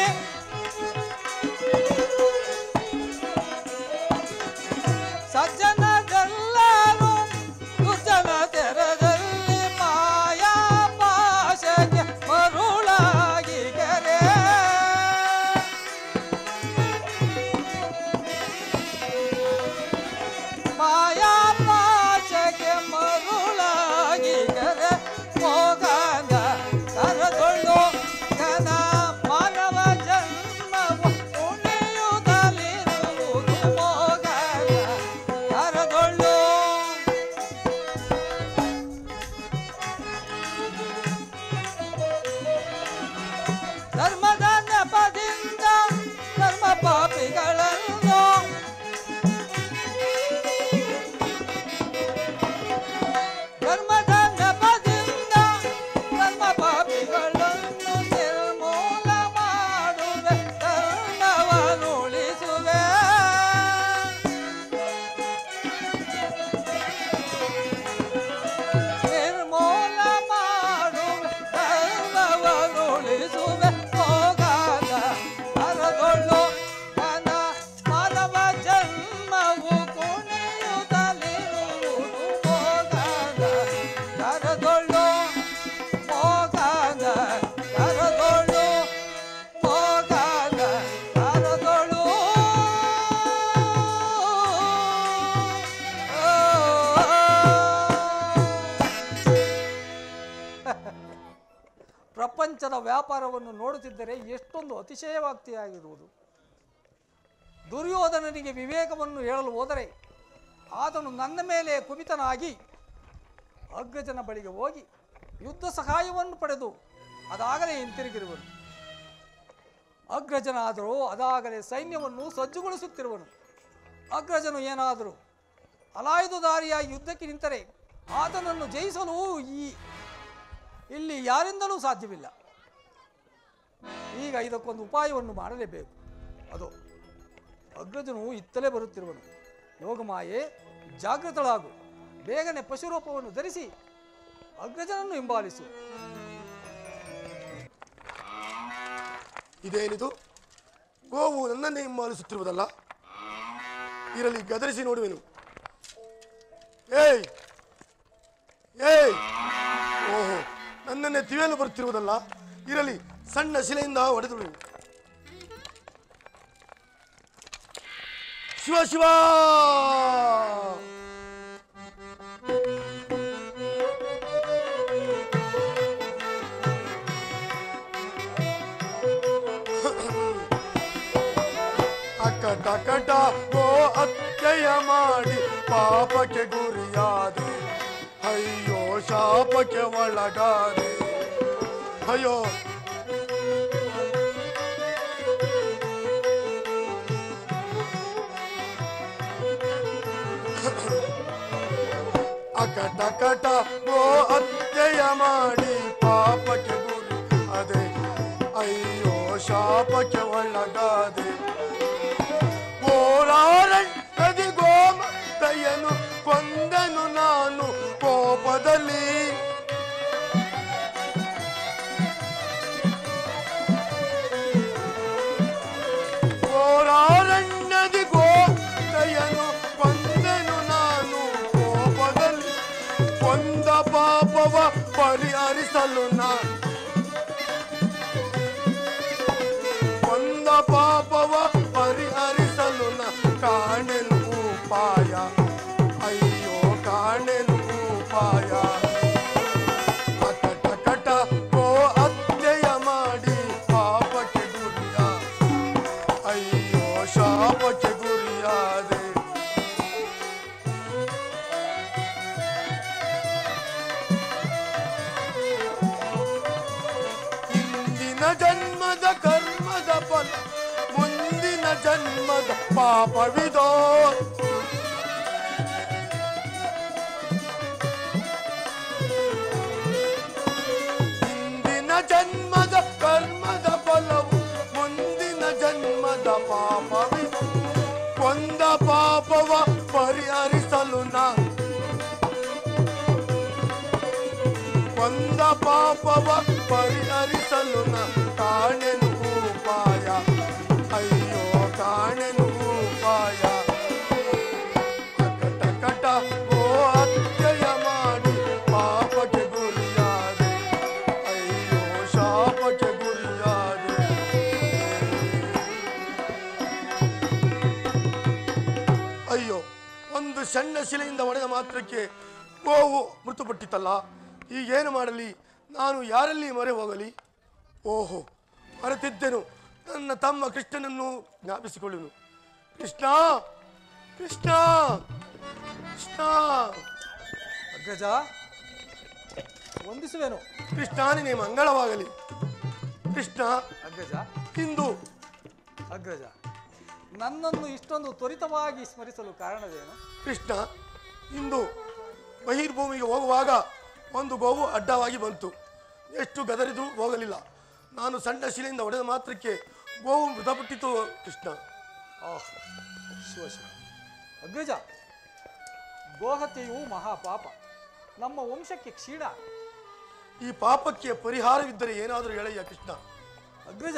ಸಜ್ಜನರೆಲ್ಲರೂ ದುರ್ಜನ ತೆರದಲ್ಲಿ ಮಾಯಾ ಪಾಶಕ್ಕೆ ಮರುಳಾಗಿ ಕೆರೆ ಮಾಯಾ ಪಾಶಕ್ಕೆ ಮರುಳಾಗಿ ಕೆರೆ ಮೋಗನ ಕರದೊಳ್ಳು ಘನ ಮಾನವ ಜನ್ಮವು ಉಳಿಯುತ್ತಲಿರುವುದು ಮೋಗನ ಕರದೊಳ್ಳು ಧರ್ಮದ ನೆಪದಿಂದ ಧರ್ಮ ಪಾಪಿಗಳನ್ನು ಧರ್ಮದ ನೆಪದಿಂದ ಧರ್ಮ ಪಾಪಿಗಳನ್ನು ನಿರ್ಮೂಲ ಮಾಡುವೆ ಧರ್ಮವನ್ನು ಉಳಿಸುವೆ ನಿರ್ಮೂಲ ಮಾಡುವೆ ಧರ್ಮವನ್ನು ಉಳಿಸುವೆ ಹೋಗಾದ ಹರದೊಳ್ಳು ಘನ ಮಾನವ ಜನ್ಮವು ಕುಣಿಯುತ್ತಲಿರುವುದು ಮೋಗದ ಕರದೊಳ್ಳು ಮೋಗದ ಕರದೊಳ್ಳು ಮೋಗದ ಕರದೊಳ್ಳು ಪ್ರಪಂಚದ ವ್ಯಾಪಾರವನ್ನು ನೋಡುತ್ತಿದ್ದರೆ ಎಷ್ಟೊಂದು ಅತಿಶಯವಾಗ್ತಿಯಾಗಿರುವುದು ದುರ್ಯೋಧನನಿಗೆ ವಿವೇಕವನ್ನು ಹೇಳಲು ಹೋದರೆ ಆತನು ನನ್ನ ಮೇಲೆ ಕುಪಿತನಾಗಿ ಅಗ್ರಜನ ಬಳಿಗೆ ಹೋಗಿ ಯುದ್ಧ ಸಹಾಯವನ್ನು ಪಡೆದು ಅದಾಗಲೇ ಹಿಂತಿರುಗಿರುವನು ಅಗ್ರಜನಾದರೂ ಅದಾಗಲೇ ಸೈನ್ಯವನ್ನು ಸಜ್ಜುಗೊಳಿಸುತ್ತಿರುವನು ಅಗ್ರಜನು ಏನಾದರೂ ಅಲಾಯುಧದಾರಿಯಾಗಿ ಯುದ್ಧಕ್ಕೆ ನಿಂತರೆ ಆತನನ್ನು ಜಯಿಸಲು ಈ ಇಲ್ಲಿ ಯಾರಿಂದಲೂ ಸಾಧ್ಯವಿಲ್ಲ ಈಗ ಇದಕ್ಕೊಂದು ಉಪಾಯವನ್ನು ಮಾಡಲೇಬೇಕು ಅದು ಅಗ್ರಜನು ಇತ್ತಲೇ ಬರುತ್ತಿರುವನು ಯೋಗಮಾಯೆ ಜಾಗೃತಳಾಗು ಬೇಗನೆ ಪಶುರೂಪವನ್ನು ಧರಿಸಿ ಅಗ್ರಜನನ್ನು ಹಿಂಬಾಲಿಸು ಇದೇನಿದು ಗೋವು ನನ್ನನ್ನೇ ಹಿಂಬಾಲಿಸುತ್ತಿರುವುದಲ್ಲ ಇರಲಿ ಗದರಿಸಿ ನೋಡುವೆನು ಏಯ್ ಏಯ್ ಓಹೋ ನನ್ನನ್ನೇ ತಿವಿಯಲು ಬರುತ್ತಿರುವುದಲ್ಲ ಇರಲಿ ಸಣ್ಣ ಶಿಲೆಯಿಂದ ಹೊಡೆದು ಶಿವ ಶಿವ ಅಕ್ಕಟ ಕಟ ಗೋ ಅತ್ಯಯ ಮಾಡಿ ಪಾಪಕ್ಕೆ ಗುರಿಯಾದೆ ಅಯ್ಯೋ ಶಾಪಕ್ಕೆ ಒಳಗಾದೆ ಅಯ್ಯೋ ಅಕಟ ಕಟ ಗೋ ಅತ್ಯಯ ಮಾಡಿ ಪಾಪಕ್ಕೆ ಗುರಿ ಅದೇ ಅಯ್ಯೋ ಶಾಪಕ್ಕೆ ಒಳಗಾದೆ ಓರಾರಣ್ಯದಿ ಗೋಮತಯ್ಯನು ಕೊಂದನು ನಾನು ಕೋಪದಲ್ಲಿ ಓರಾರಣ್ಯದಿ ಗೋಮತಯ್ಯನು ಕೊಂದನು ನಾನು ಕೋಪದಲ್ಲಿ ಕೊಂದ ಪಾಪವ ಪರಿಹರಿಸಲು ನಾನು ಕೊಂದ ಪಾಪವ ಪರಿಹರಿಸಲು ನ ಕಾಣೆನು ಉಪಾಯ ಅಯ್ಯೋ ಕಾಣೆನು ಉಪಾಯ ಅಕಟ ಕಟ ಕೋ ಅತ್ಯಯ ಮಾಡಿ ಪಾಪಕ್ಕೆ ಗುರಿಯ ಅಯ್ಯೋ ಶಾಪಕ್ಕೆ ಗುರಿಯಾದೆ ಇಂದಿನ ಜನ್ಮದ ಕರ್ಮದ ಫಲ ಮುಂದಿನ ಜನ್ಮದ ಪಾಪವಿದೋ ಇಂದಿನ ಜನ್ಮದ ಕರ್ಮದ ಫಲವು ಮುಂದಿನ ಜನ್ಮದ ಪಾಪವಿದೋ ಕೊಂದ ಪಾಪವ ಪರಿಹರಿಸಲು ನಾ ಕೊಂದ ಬಂದ ಪಾಪವ ಪರಿಹರಿಸಲು ನ ಕಾಣೆನು ಉಪಾಯ ಅಯ್ಯೋ ಕಾಣೆನು ಉಪಾಯ ಕಟ ಕಟ ಓ ಹತ್ಯೆಯ ಮಾಡಿ ಪಾಪಕ್ಕೆ ಗುರಿಯಾದೆ ಅಯ್ಯೋ ಶಾಪಕ್ಕೆ ಗುರಿಯಾದೆ ಅಯ್ಯೋ ಒಂದು ಸಣ್ಣ ಶಿಲೆಯಿಂದ ಹೊಡೆದ ಮಾತ್ರಕ್ಕೆ ಗೋವು ಮೃತಪಟ್ಟಿತಲ್ಲ ಈಗೇನು ಮಾಡಲಿ ನಾನು ಯಾರಲ್ಲಿ ಮೊರೆ ಹೋಗಲಿ ಓಹೋ ಮರೆತಿದ್ದೆನು ನನ್ನ ತಮ್ಮ ಕೃಷ್ಣನನ್ನು ಜ್ಞಾಪಿಸಿಕೊಳ್ಳುನು ಕೃಷ್ಣ ಕೃಷ್ಣ ಕೃಷ್ಣ ಅಗ್ರಜ ವಂದಿಸುವೆನು ಕೃಷ್ಣ ನಿನಗೆ ಮಂಗಳವಾಗಲಿ ಕೃಷ್ಣ ಅಗ್ರಜ ಇಂದು ಅಗ್ರಜ ನನ್ನನ್ನು ಇಷ್ಟೊಂದು ತ್ವರಿತವಾಗಿ ಸ್ಮರಿಸಲು ಕಾರಣವೇನು ಕೃಷ್ಣ ಇಂದು ಬಹಿರ್ಭೂಮಿಗೆ ಹೋಗುವಾಗ ಒಂದು ಗೋವು ಅಡ್ಡವಾಗಿ ಬಂತು ಎಷ್ಟು ಗದರಿದು ಹೋಗಲಿಲ್ಲ ನಾನು ಸಣ್ಣ ಶಿಲೆಯಿಂದ ಹೊಡೆದ ಮಾತ್ರಕ್ಕೆ ಗೋವು ಮೃತಪಟ್ಟಿತು ಕೃಷ್ಣ ಆಹ್ ಶಿವ ಶಿವ ಅಗ್ರಜ ಗೋಹತ್ಯೆಯು ಮಹಾಪಾಪ ನಮ್ಮ ವಂಶಕ್ಕೆ ಕ್ಷೀಣ ಈ ಪಾಪಕ್ಕೆ ಪರಿಹಾರವಿದ್ದರೆ ಏನಾದರೂ ಹೇಳಯ್ಯ ಕೃಷ್ಣ ಅಗ್ರಜ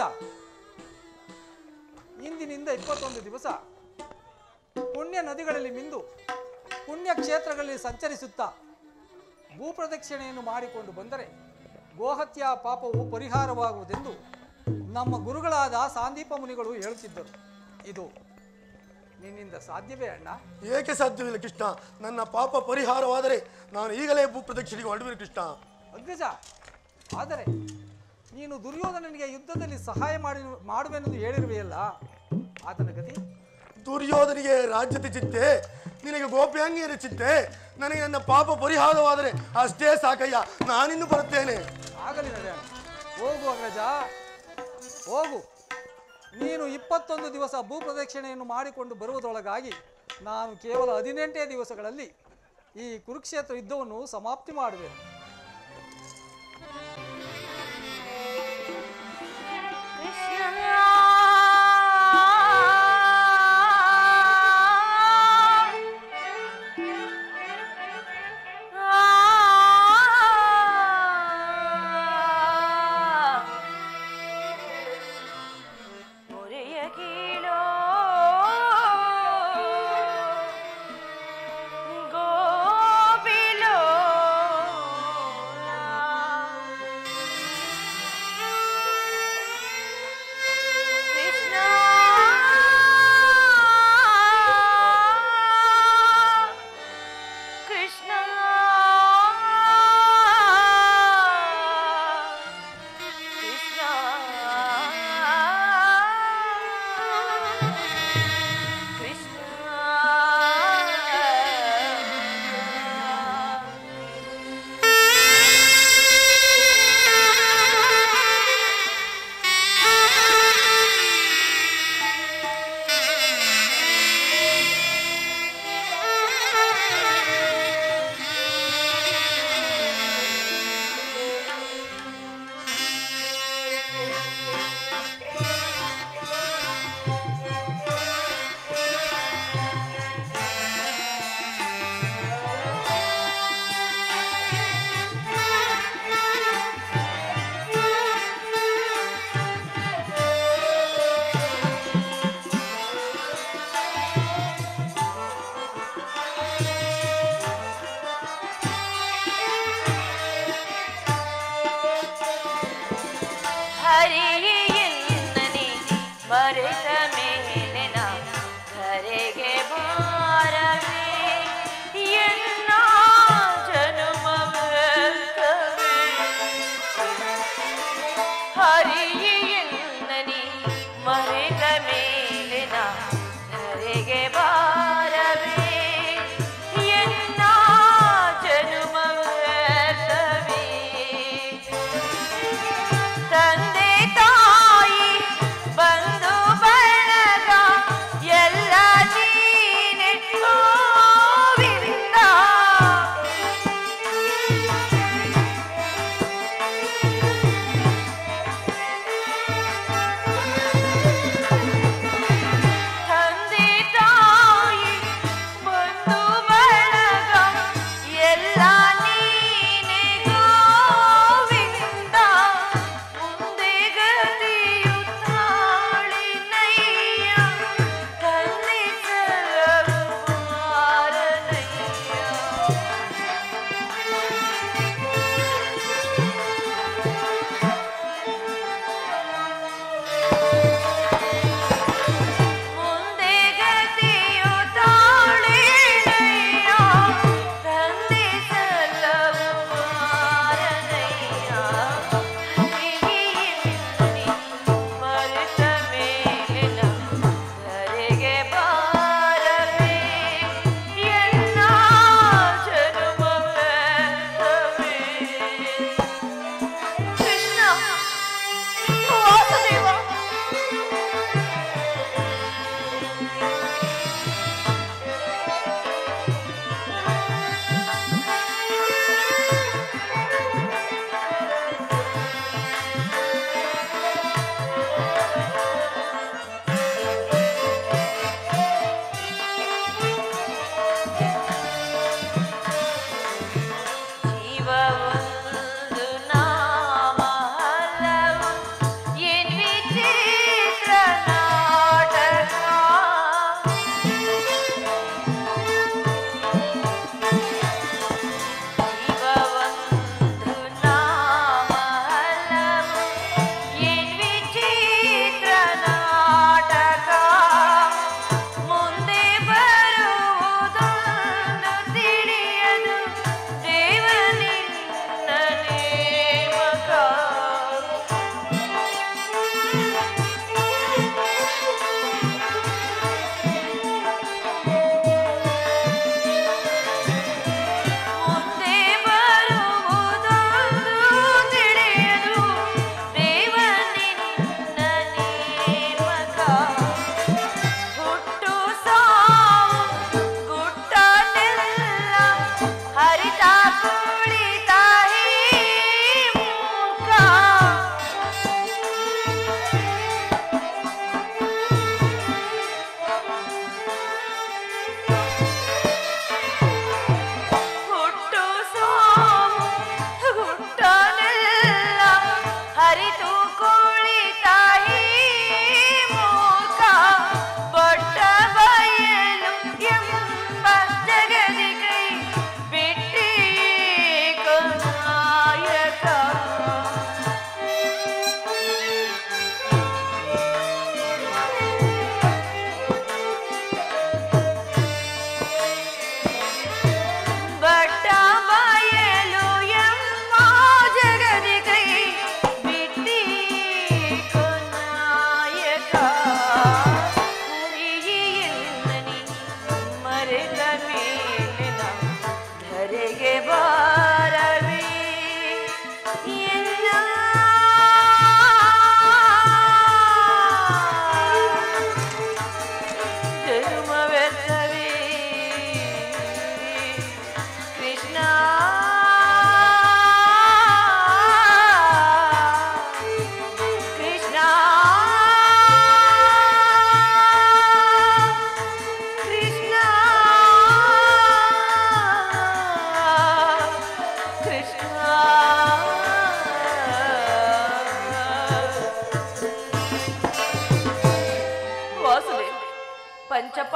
ಇಂದಿನಿಂದ ಇಪ್ಪತ್ತೊಂದು ದಿವಸ ಪುಣ್ಯ ನದಿಗಳಲ್ಲಿ ಮಿಂದು ಪುಣ್ಯ ಕ್ಷೇತ್ರಗಳಲ್ಲಿ ಸಂಚರಿಸುತ್ತಾ ಭೂಪ್ರದಕ್ಷಿಣೆಯನ್ನು ಮಾಡಿಕೊಂಡು ಬಂದರೆ ಗೋಹತ್ಯಾ ಪಾಪವು ಪರಿಹಾರವಾಗುವುದೆಂದು ನಮ್ಮ ಗುರುಗಳಾದ ಸಾಂದೀಪ ಮುನಿಗಳು ಹೇಳುತ್ತಿದ್ದರು ಇದು ನಿನ್ನಿಂದ ಸಾಧ್ಯವೇ ಅಣ್ಣ ಏಕೆ ಸಾಧ್ಯವಿಲ್ಲ ಕೃಷ್ಣ ನನ್ನ ಪಾಪ ಪರಿಹಾರವಾದರೆ ನಾನು ಈಗಲೇ ಭೂಪ್ರದಕ್ಷಿಣೆಗೆ ಹೊರಡುವೆ ಕೃಷ್ಣ ಅಗ್ರಜ ಆದರೆ ನೀನು ದುರ್ಯೋಧನನಿಗೆ ಯುದ್ಧದಲ್ಲಿ ಸಹಾಯ ಮಾಡಿ ಮಾಡುವೆನೆಂದು ಹೇಳಿರುವೆಯಲ್ಲ ಆತನ ಗತಿ ದುರ್ಯೋಧನಿಗೆ ರಾಜ್ಯದ ಚಿಂತೆ ನಿನಗೆ ಗೋಪ್ಯಾಂಗಿಯರ ಚಿಂತೆ ನನಗೆ ನನ್ನ ಪಾಪ ಪರಿಹಾರವಾದರೆ ಅಷ್ಟೇ ಸಾಕಯ್ಯ ನಾನಿನ್ನು ಬರುತ್ತೇನೆ ಆಗಲಿ ನಡೆಯೋಣ ಹೋಗು ಅಗ್ರಜ ಹೋಗು ನೀನು ಇಪ್ಪತ್ತೊಂದು ದಿವಸ ಭೂಪ್ರದಕ್ಷಿಣೆಯನ್ನು ಮಾಡಿಕೊಂಡು ಬರುವುದರೊಳಗಾಗಿ ನಾನು ಕೇವಲ ಹದಿನೆಂಟೇ ದಿವಸಗಳಲ್ಲಿ ಈ ಕುರುಕ್ಷೇತ್ರ ಯುದ್ಧವನ್ನು ಸಮಾಪ್ತಿ ಮಾಡುವೆ ಮೊರೆಯ ಕೀಳೋ ಗೋಪಿಲೋ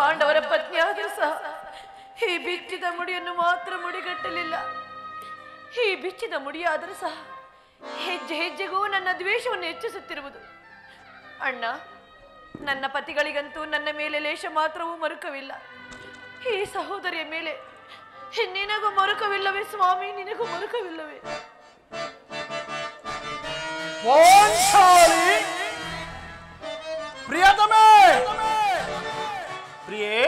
ಪಾಂಡವರ ಪತ್ನಿಯಾದರೂ ಸಹ ಈ ಬಿಚ್ಚಿದ ಮುಡಿಯನ್ನು ಮಾತ್ರ ಮುಡಿಗಟ್ಟಲಿಲ್ಲ ಈ ಬಿಚ್ಚಿದ ಮುಡಿಯಾದರೂ ಸಹ ಹೆಜ್ಜೆ ಹೆಜ್ಜೆಗೂ ನನ್ನ ದ್ವೇಷವನ್ನು ಹೆಚ್ಚಿಸುತ್ತಿರುವುದು ಅಣ್ಣ ನನ್ನ ಪತಿಗಳಿಗಂತೂ ನನ್ನ ಮೇಲೆ ಲೇಷ ಮಾತ್ರವೂ ಮರುಕವಿಲ್ಲ ಈ ಸಹೋದರಿಯ ಮೇಲೆ ನಿನಗೂ ಮರುಕವಿಲ್ಲವೇ ಸ್ವಾಮಿ ನಿನಗೂ ಮರುಕವಿಲ್ಲವೇ ವಂಶಾಲಿ ಪ್ರಿಯತಮೇ ಪ್ರಿಯೇ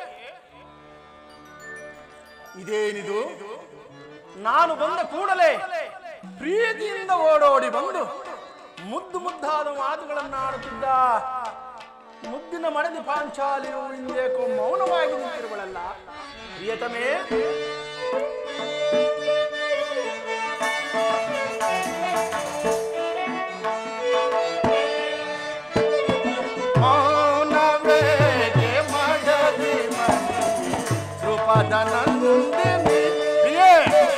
ಇದೇನಿದು ನಾನು ಬಂದ ಕೂಡಲೇ ಪ್ರೀತಿಯಿಂದ ಓಡೋಡಿ ಬಂದು ಮುದ್ದು ಮುದ್ದಾದ ಮಾತುಗಳನ್ನಾಡುತ್ತಿದ್ದ ಮುದ್ದಿನ ಮಡದಿ ಪಾಂಚಾಲಿಯು ಇಂದೇಕೋ ಮೌನವಾಗಿ ನಿಂತಿರುವಳಲ್ಲ ಪ್ರಿಯತಮೇ ಮೌನವೇಗೆ ಮಡದಿ ಮನಿ ಕೃಪದ ನಂದಿನಿ ಪ್ರಿಯೇ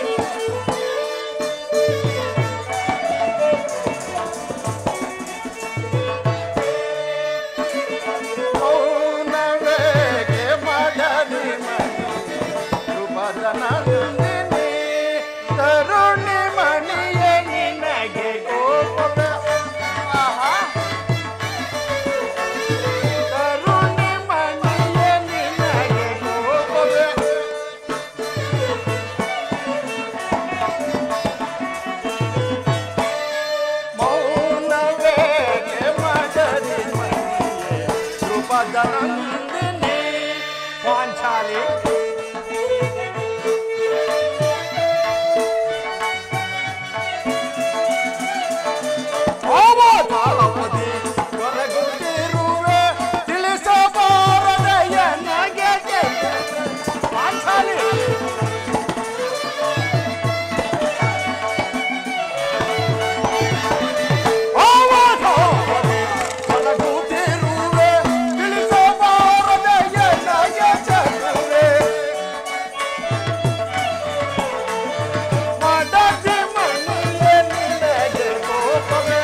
ಮೌನವೇಗೆ ಮಡದಿ ಮನಿ ಕೃಪದ ನಂದಿನಿ ತರುಣಿ ಮಣಿಯೇ ನಿನಗೆ ಗೋಪದ ಆಹಾ ಕರುಣೆ ಮಣಿಯ ನಿನಗೆ ಗೋಪವೇ. ಮೌನವೇ ಮದರಿ ಮಣಿಯೇ ಕೃಪದ ನಂದಿನಿ ಪಾಂಚಾಲಿ ಅವಧಾವಧಿ ಕೊರಗುತ್ತಿರುವೆ ತಿಳಿಸಬಾರದಯ್ಯ ನಗೆ ಪಾಂಚಾಲಿ ಅವಧಾವಧಿ ಕೊರಗುತ್ತಿರುವೆ ತಿಳಿಸಬಾರದಯ್ಯ ನಗೆ ಚಕ್ರವೇ ಮಡದಿ ಮಣಿಯೇ ನಿನಗೆ ಗೋಪವೇ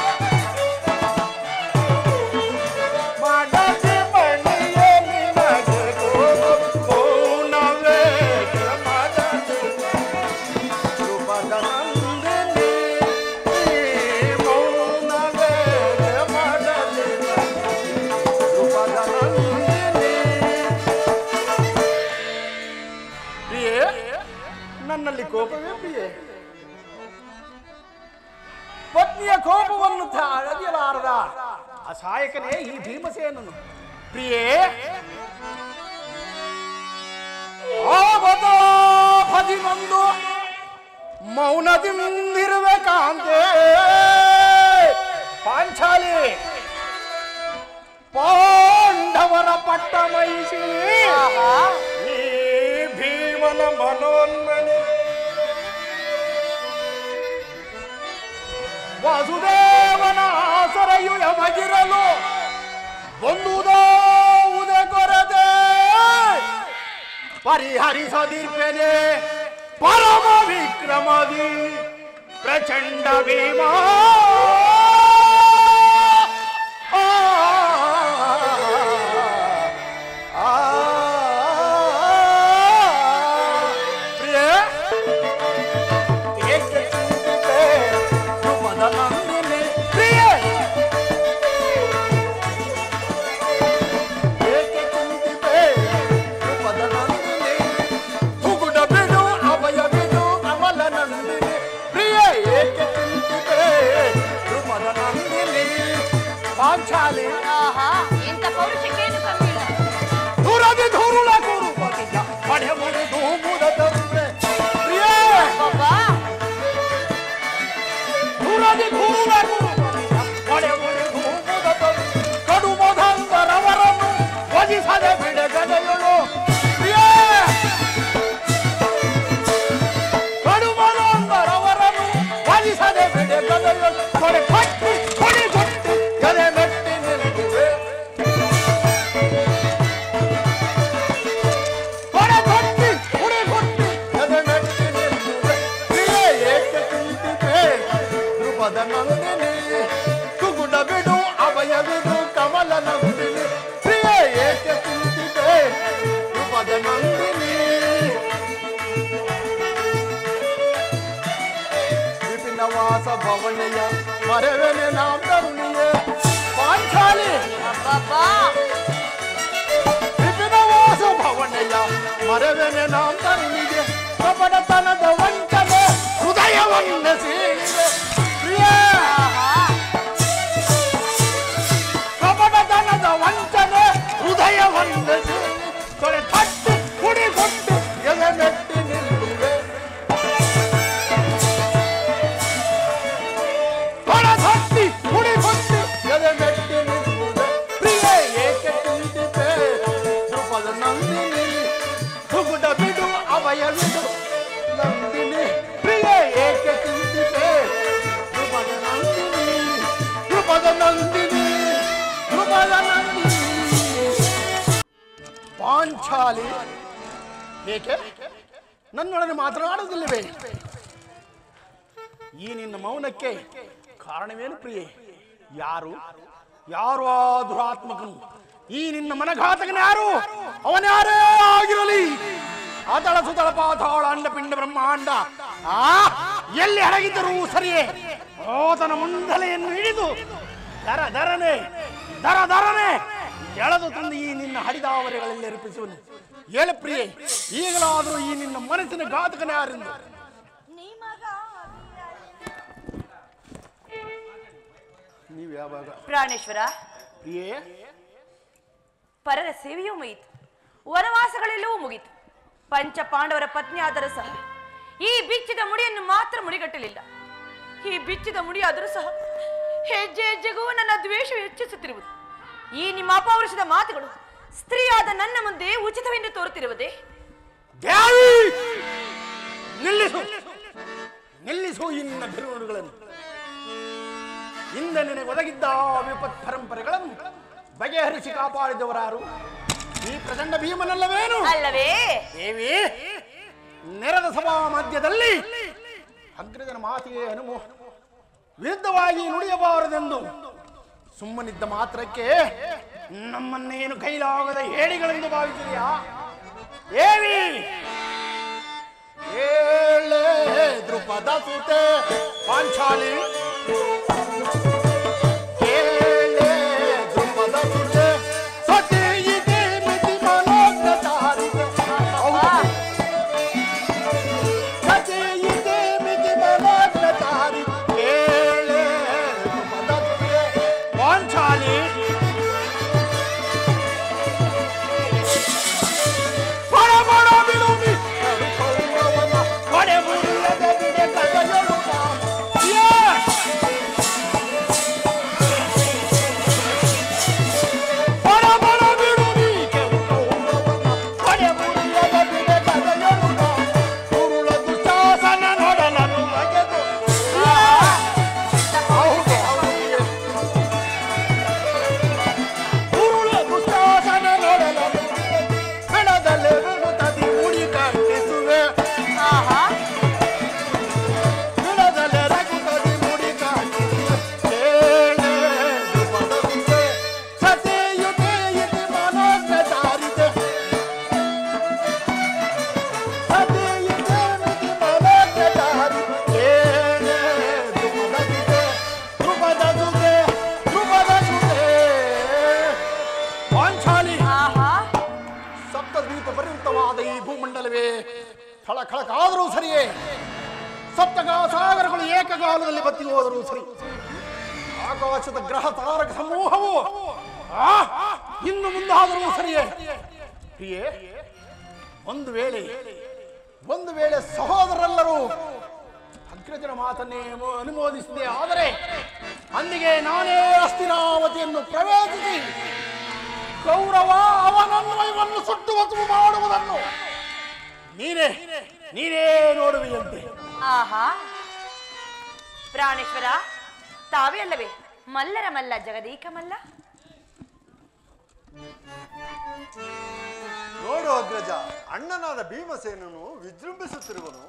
ಮಡದಿ ಮಣಿಯೇ ನಿನಗೆ ಗೋಪ ಮೌನವೇ ಮಡದಿ ಕೃಪದ ನಂದಿನಿ ಮೌನವೇ ಮಡದಿ ಕೃಪದ ನಂದಿನಿ ಪ್ರಿಯೇ ನನ್ನಲ್ಲಿ ಕೋಪವೇ ಪ್ರಿಯೆ ಪತ್ನಿಯ ಕೋಪವನ್ನು ತಡೆಯಲಾರದ ಅಸಹಾಯಕನೇ ಈ ಭೀಮಸೇನನು ಪ್ರಿಯೇ ಹದಿನೊಂದು ಮೌನದಿಂದಿರುವೆ ಕಾಂತೆ ಪಾಂಚಾಲಿ ಪಾಂಡವರ ಪಟ್ಟ ಮೈಸಿ ಈ ಭೀಮನ ಮನೋನ್ಮಣಿ ವಾಸುದೇವನ ಆಸರೆಯು ಯಮಗಿರಲು ಬಂದುದೋ ಉದೆ ಕೊರದೆ ಪರಿಹರಿಸದಿರ್ಪೆನೆ ಪರಮ ವಿಕ್ರಮದಿ ಪ್ರಚಂಡ ಭೀಮ ಆ, ಆ, ಪ್ರಿಯೇ ಏಕೆ ಚಿಂತಿತೆ ಧ್ರುವದ ನಂದಿನಿ ಪ್ರಿಯೇ ಏಕೆ ಚಿಂತಿತೆ ಧ್ರುವದ ನಂದಿನಿ ಹುಗುಡ ಬಿಡು ಅಭಯ ಬಿಡು ಕಮಲ ನಂದಿನಿ ಪ್ರಿಯೇ ಏಕೆ ಚಿಂತಿತೆ ವಿಪಿನವಾಸ ಭವನೆಯ ಮರೆವೆನೆ ನಾಂ ತರುಣಿಯೇ ಪಾಂಚಾಲಿ ವಿಪಿನವಾಸ ಭವನೆಯ ಮರೆವೆನೆ ನಾಂ ತರುಣಿಗೆ ಕಪಟತನದ ವಂಚನೆ ಹೃದಯವನ್ನು ಸೀಳಿದೆ ಪ್ರಿಯ ಕಪಟತನದ ವಂಚನೆ ಹೃದಯವನ್ನು ಸೀಳಿ ತೊಳೆ ತಟ್ಟಿ ಕುಡಿಕೊಟ್ಟು ಎದೆ ಮೆಟ್ಟಿ ನಿಲ್ಲುವೆ ಹೊರಸಟ್ಟಿ ಹುಡಿಕೊಟ್ಟು ಎದೆ ಮೆಟ್ಟಿ ನಿಲ್ಲುವೆ ಪ್ರಿಯ ಏಕೆ ತಿಂದಿದೆ ಧ್ರುಪದ ನಂದಿನಿ ಹುಗುಡ ಬಿಡು ಅವಯ ಬಿಡು ನಂದಿನಿ ಪ್ರಿಯ ಏಕೆ ತಿಂದಿದೆ ಧ್ರುಪದ ನಂದಿನಿ ಧ್ರುಪದ ನಂದಿನಿ ಧ್ರುಪದ ನಂದಿನಿ ಪಾಂಚಾಲಿ ಏಕೆ ನನ್ನೊಡನೆ ಮಾತನಾಡುವುದಿಲ್ಲವೇ ಈ ನಿನ್ನ ಮೌನಕ್ಕೆ ಕಾರಣವೇನು ಪ್ರಿಯೆ ಯಾರು ಯಾರು ಆ ದುರಾತ್ಮಕನು ಈ ನಿನ್ನ ಮನಘಾತಕನ ಯಾರು ಅವನ್ಯಾರೇ ಆಗಿರಲಿ ಆತಳ ಸುತಳ ಪಾತಾಳ ಅಂಡಪಿಂಡ ಬ್ರಹ್ಮಾಂಡ ಆ ಎಲ್ಲಿ ಅಡಗಿದ್ದರೂ ಸರಿಯೇ ಆತನ ಮುಂದಲೆಯನ್ನು ಹಿಡಿದು ದರ ದರನೆ ದರ ದರನೆ ಎಳೆದು ತಂದು ಈ ನಿನ್ನ ಹಡಿದಾವರೆಗಳಲ್ಲಿ ಅರ್ಪಿಸುವನು ಹೇಳ ಪ್ರಿಯೆ ಈಗಲಾದರೂ ಈ ನಿನ್ನ ಮನಸ್ಸಿನ ಘಾತಕನ ಯಾರೆಂದು ನೀವು ಯಾವಾಗ ಪ್ರಾಣೇಶ್ವರ ಪ್ರಿಯೇ ಪರರ ಸೇವೆಯೂ ಮುಗಿತು ವನವಾಸಗಳೆಲ್ಲವೂ ಮುಗಿತು ಪಂಚ ಪಾಂಡವರ ಪತ್ನಿ ಆದರೂ ಸಹ ಈ ಬಿಚ್ಚಿದ ಮುಡಿಯನ್ನು ಮಾತ್ರ ಮುಡಿಗಟ್ಟಲಿಲ್ಲ ಈ ಬಿಚ್ಚಿದ ಮುಡಿಯಾದರೂ ಸಹ ಹೆಜ್ಜೆ ಹೆಜ್ಜೆಗೂ ನನ್ನ ದ್ವೇಷ ಹೆಚ್ಚಿಸುತ್ತಿರುವುದು ಈ ನಿಮ್ಮ ಅಪೌರುಷದ ಮಾತುಗಳು ಸ್ತ್ರೀಯಾದ ನನ್ನ ಮುಂದೆ ಉಚಿತವೆಂದು ತೋರುತ್ತಿರುವುದೇ ದೇವಿ ನಿಲ್ಲಿಸು ನಿಲ್ಲಿಸು ಇನ್ನ ಬಿರುನುಗಳನ್ನು ಹಿಂದೆ ನಿನಗೆ ಒದಗಿದ್ದ ವಿಪತ್ ಪರಂಪರೆಗಳನ್ನು ಬಗೆಹರಿಸಿ ಕಾಪಾಡಿದವರಾರು ಈ ಪ್ರಚಂಡ ಭೀಮನಲ್ಲವೇನು ಅಲ್ಲವೇ ದೇವಿ ನೆರೆದ ಸಭಾ ಮಧ್ಯದಲ್ಲಿ ಅಗ್ರಜನ ಮಾತಿಗೆ ಅನುಮೋ ವಿರುದ್ಧವಾಗಿ ನುಡಿಯಬಾರದೆಂದು ಸುಮ್ಮನಿದ್ದ ಮಾತ್ರಕ್ಕೆ ನಮ್ಮನ್ನೇನು ಕೈಲಾಗದ ಹೇಳಿಗಳೆಂದು ಭಾವಿಸಿದೆಯಾ ದೇವಿ ಏಳೆ ದೃಪದ ಸುತೆ ಪಾಂಚಾಲಿ ಏಳೆ ದೃಪದ ಸುತೆ ಸತಿ ಇದೆ ಮಿತಿ ಮನೋಜ್ಞ ತಾರಿದೆ ಹೌದು. ಸತಿ ಇದೆ ಮಿತಿ ಮನೋಜ್ಞ ತಾರಿ ಏಳೆ ದೃಪದ ಸುತೆ ಪಾಂಚಾಲಿ ಬಡ ಬಡ ಬಿಡುವಿ ಕೊಡೆ ಮುರಿಯದ ಬಿಡೆ ಕಥೆಗಳು Yes! ಬಡ ಬಡ ಬಿಡುವಿ ಕೊಡೆ ಮುರಿಯದ ಬಿಡೆ ಕಥೆಗಳು ಉರುಳ ದುಶಾಸನ ನೋಡಲನು ಬಗೆದು ಹೌದು ಹೌದು ಉರುಳ ದುಶಾಸನ ನೋಡಲನು ಬೆಳದಲೆ ತದಿ ಮುಡಿ ಕಟ್ಟಿಸುವೆ ಆಹಾ ಬೆಳದಲೆ ರಘುತದಿ ಮುಡಿ ಕಟ್ಟಿಸುವೆ ಕೇಳೆ ಪದವಿದೆ ಸತಿಯುತೆ ಇತಿ ಮನೋಜ್ಞ ದಾರಿದೆ ಸತಿಯುತೆ ಮಿತಿ ಮನೋಜ್ಞ ದಾರಿ ಕೇಳೆ ಪದವಿದೆ ಧ್ರುಪದ ಸುತೆ ಧ್ರುಪದ ಸುತೆ ಪಾಂಚಾಲಿ ಆಹಾ ಸಪ್ತದ್ವೀಪ ಪರಿವೃತವಾದ ಈ ಭೂಮಂಡಲವೇ ಥಳಖಳಕಾದರೂ ಸರಿಯೇ ಸಪ್ತಗ ಸಾಗರಗಳು ಏಕಕಾಲದಲ್ಲಿ ಬತ್ತಿ ಹೋದರೂ ಸರಿ ಆಕಾಶದ ಗ್ರಹ ತಾರಕ ಸಮೂಹವು ಆ, ಇನ್ನು ಮುಂದಾದರೂ ಸರಿಯೇ ಪ್ರಿಯೇ ಒಂದು ವೇಳೆ ಒಂದು ವೇಳೆ ಸಹೋದರರೆಲ್ಲರೂ ಅಗ್ರಜನ ಮಾತನ್ನೇ ಮೊ- ಅನುಮೋದಿಸಿದೆ ಆದರೆ ಅಂದಿಗೆ ನಾನೇ ಅಸ್ತಿನಾವತಿಯನ್ನು ಪ್ರವೇಶಿಸಿ ಗೌರವ ಅವನನ್ವಯವನ್ನು ಸುಟ್ಟು ವಸು ಮಾಡುವುದನ್ನು ನೀನೇ ನೀನೇ ನೋಡುವಿಯಂತೆ ಆಹಾ ಪ್ರಾಣೇಶ್ವರ ತಾವೇ ಅಲ್ಲವೇ ಮಲ್ಲರ ಮಲ್ಲ ಜಗದೀಕ ಮಲ್ಲ ನೋಡು ಅಗ್ರಜ ಅಣ್ಣನಾದ ಭೀಮಸೇನನು ವಿಜೃಂಭಿಸುತ್ತಿರುವನು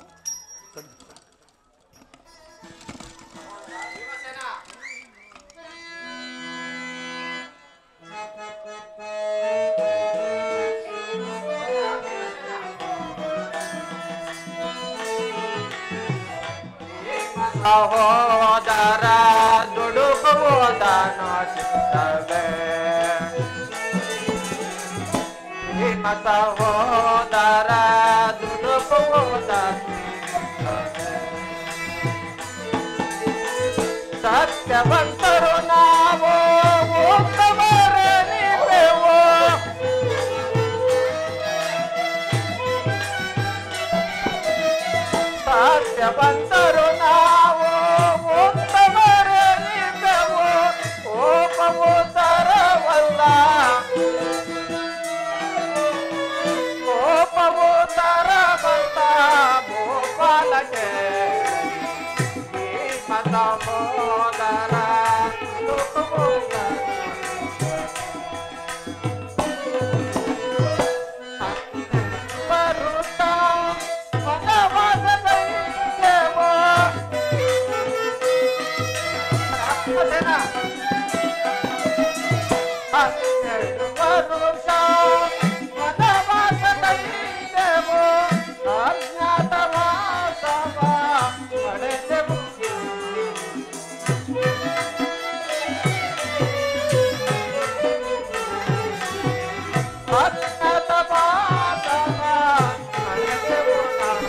ಆ ಸಹೋದರ ದುಡುಕುವುದನ್ನು ಚಿತ್ತವೇ ಭೀಮ ಸಹೋದರ ದುಡುಕುವುದನ್ನು ಸತ್ಯವಂತರು ನಾವು ಉತ್ತಮರನಿದ್ದೆವು ಸತ್ಯವಂತರು ನಾವು ಉತ್ತಮರನಿದ್ದೆವು ಕೋಪವು ತರವಲ್ಲ ಕೋಪವು ತರವಲ್ಲ ಭೂಪಾಲಕ್ಕೆ ಭೀಮದ ಮೋದರ ಬರುತ್ತ ವನವಾಸದಲ್ಲಿದ್ದೆವು. ರಾಮಸೇನ. ಹನ್ನೆರಡು ವರುಷ ವನವಾಸದಲ್ಲಿದ್ದೆವು. ಅಜ್ಞಾತವಾಸವ ಪಡೆದೆವು. ಅಜ್ಞಾತವಾಸವ ಪಡೆದೆವು ನಾವು.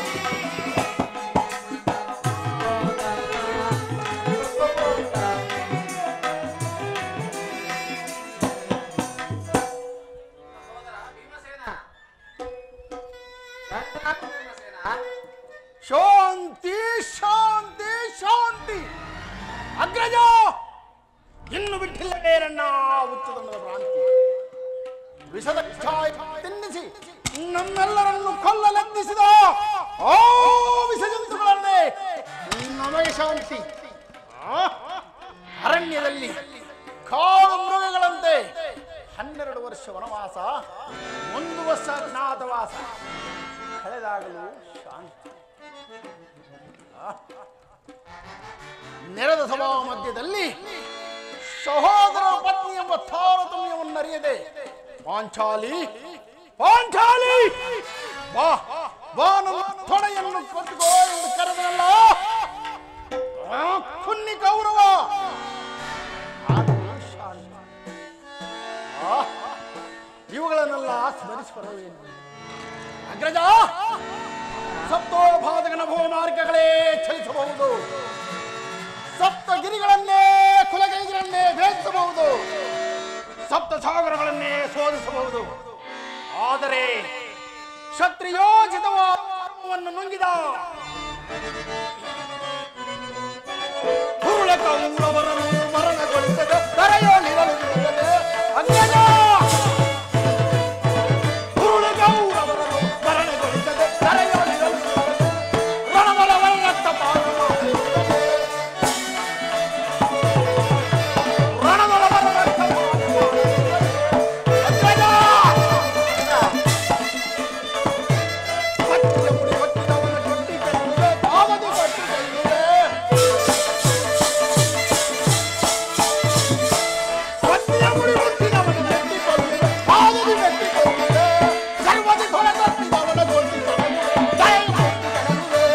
ಶಾಂತಿ ಶಾಂತಿ ಶಾಂತಿ ಅಗ್ರಜ ಇನ್ನು ಬಿಟ್ಟಿಲ್ಲವೇ ನನ್ನ ಉಚ್ಚದಂಡದ ಭ್ರಾಂತಿ ವಿಷದ ಛಾಯೆ ತಿನ್ನಿಸಿ ನಮ್ಮೆಲ್ಲರನ್ನು ಕೊಲ್ಲಲೆತ್ತಿಸಿದ ಆ ವಿಷಜಂತುಗಳನ್ನೇ ನಮಗೆ ಶಾಂತಿ ಆ? ಅರಣ್ಯದಲ್ಲಿ ಕಾಡು ಮೃಗಗಳಂತೆ ಹನ್ನೆರಡು ವರ್ಷ ವನವಾಸ ಒಂದು ವರ್ಷ ಅಜ್ಞಾತವಾಸ ಕಳೆದಾಗಲು ಶಾಂತಿ ನೆರೆದ ಸಭಾ ಮಧ್ಯದಲ್ಲಿ ಸಹೋದರ ಪತ್ನಿ ಎಂಬ ತಾರತಮ್ಯವನ್ನು ಅರಿಯದೆ ಪಾಂಚಾಲಿ ಪಾಂಚಾಲಿ ಬಾ ಬಾ ನನ್ನ ತೊಡೆಯನ್ನು ಕೊಟ್ಟುಕೋ ಎಂದು ಕರೆದನಲ್ಲ ಆ ಕುನ್ನಿ ಗೌರವ ಆಗಲು ಶಾಂತಿ. ಆ, ಇವುಗಳನ್ನೆಲ್ಲ ಸ್ಮರಿಸಿಕೊಳ್ಳುವೇನು ಅಗ್ರಜ ಸಪ್ತೋಪಾದಕನ ಭೂಮಾರ್ಗಗಳೇ ಚಲಿಸಬಹುದು ಸಪ್ತಗಿರಿಗಳನ್ನೇ ಕುಲಗೈಗಳನ್ನೇ ಭೇದಿಸಬಹುದು ಸಪ್ತ ಸಾಗರಗಳನ್ನೇ ಶೋಧಿಸಬಹುದು ಆದರೆ ಕ್ಷತ್ರಿಯೋಚಿತವಾದ ಧರ್ಮವನ್ನು ನುಂಗಿದ ಹುರುಳ ಕೌರವರನ್ನು ಮರಣಗೊಳಿಸದೆ ದರೆಯೋಳಿರಲು ಬಿಡದೆ ಅಗ್ರಜ ಹುರುಳ ಕೌರವರನ್ನು ಮರಣಗೊಳಿಸದೆ ದರೆಯೋಳಿರಲು ಬಿಡದೆ ರಣಬಲವನ್ನತ್ತ ಪಾಲು ಮಾಡಿರುತ್ತದೆ. ರಣಬಲವನ್ನತ್ತ ಪಾಲು ಮಾಡಿರುತ್ತದೆ. ಅಗ್ರಜ! ಪಟ್ಟಿಯ ಮುಡಿ ಹೊತ್ತಿದವನ ಕೊಟ್ಟಿ ಬೆನ್ನುವೆ, ಕಾವದು ಪಟ್ಟಿ ಬೆನ್ನುವೆ. ಪಟ್ಟಿಯ ಮುಡಿ ಹೊತ್ತಿದವನ ಕೊಟ್ಟಿ ಬೆನ್ನುವೆ, ಕಾವದು ಪಟ್ಟಿ ಬೆನ್ನುವೆ. ಸರ್ವದಿ ಕೊಲೆ ತಪ್ಪಿದವನ ಕೊಟ್ಟಿ ಬೆನ್ನುವೆ, ದಯ ಕೊಟ್ಟಿ ಬೆನ್ನುವೆ.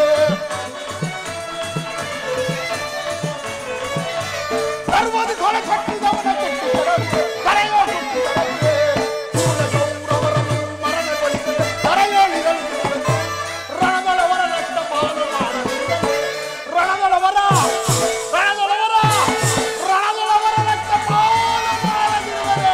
ಸರ್ವದಿ ಕೊಲೆ ತಪ್ಪಿದವನ ಕೊಟ್ಟಿ ಬೆನ್ನುವೆ, ದಯ ಕೊಟ್ಟಿ ಬೆನ್ನುವೆ. ಸೂರ್ಯ ಗೌರವರನ್ನು ಮರಣಗೊಳಿಸದೆ ದರೆಯೋಳಿರಲು ಬಿಡುತ್ತದೆ. ರಣದೊಳವರ ರಕ್ತ ಪಾಲು ಮಾಡದಿರುತ್ತದೆ. ರಣದೊಳವರ ರಣದೊಳವರ ರಣದೊಳವರ ರಕ್ತ ಪಾಲು ಮಾಡದಿರುತ್ತದೆ.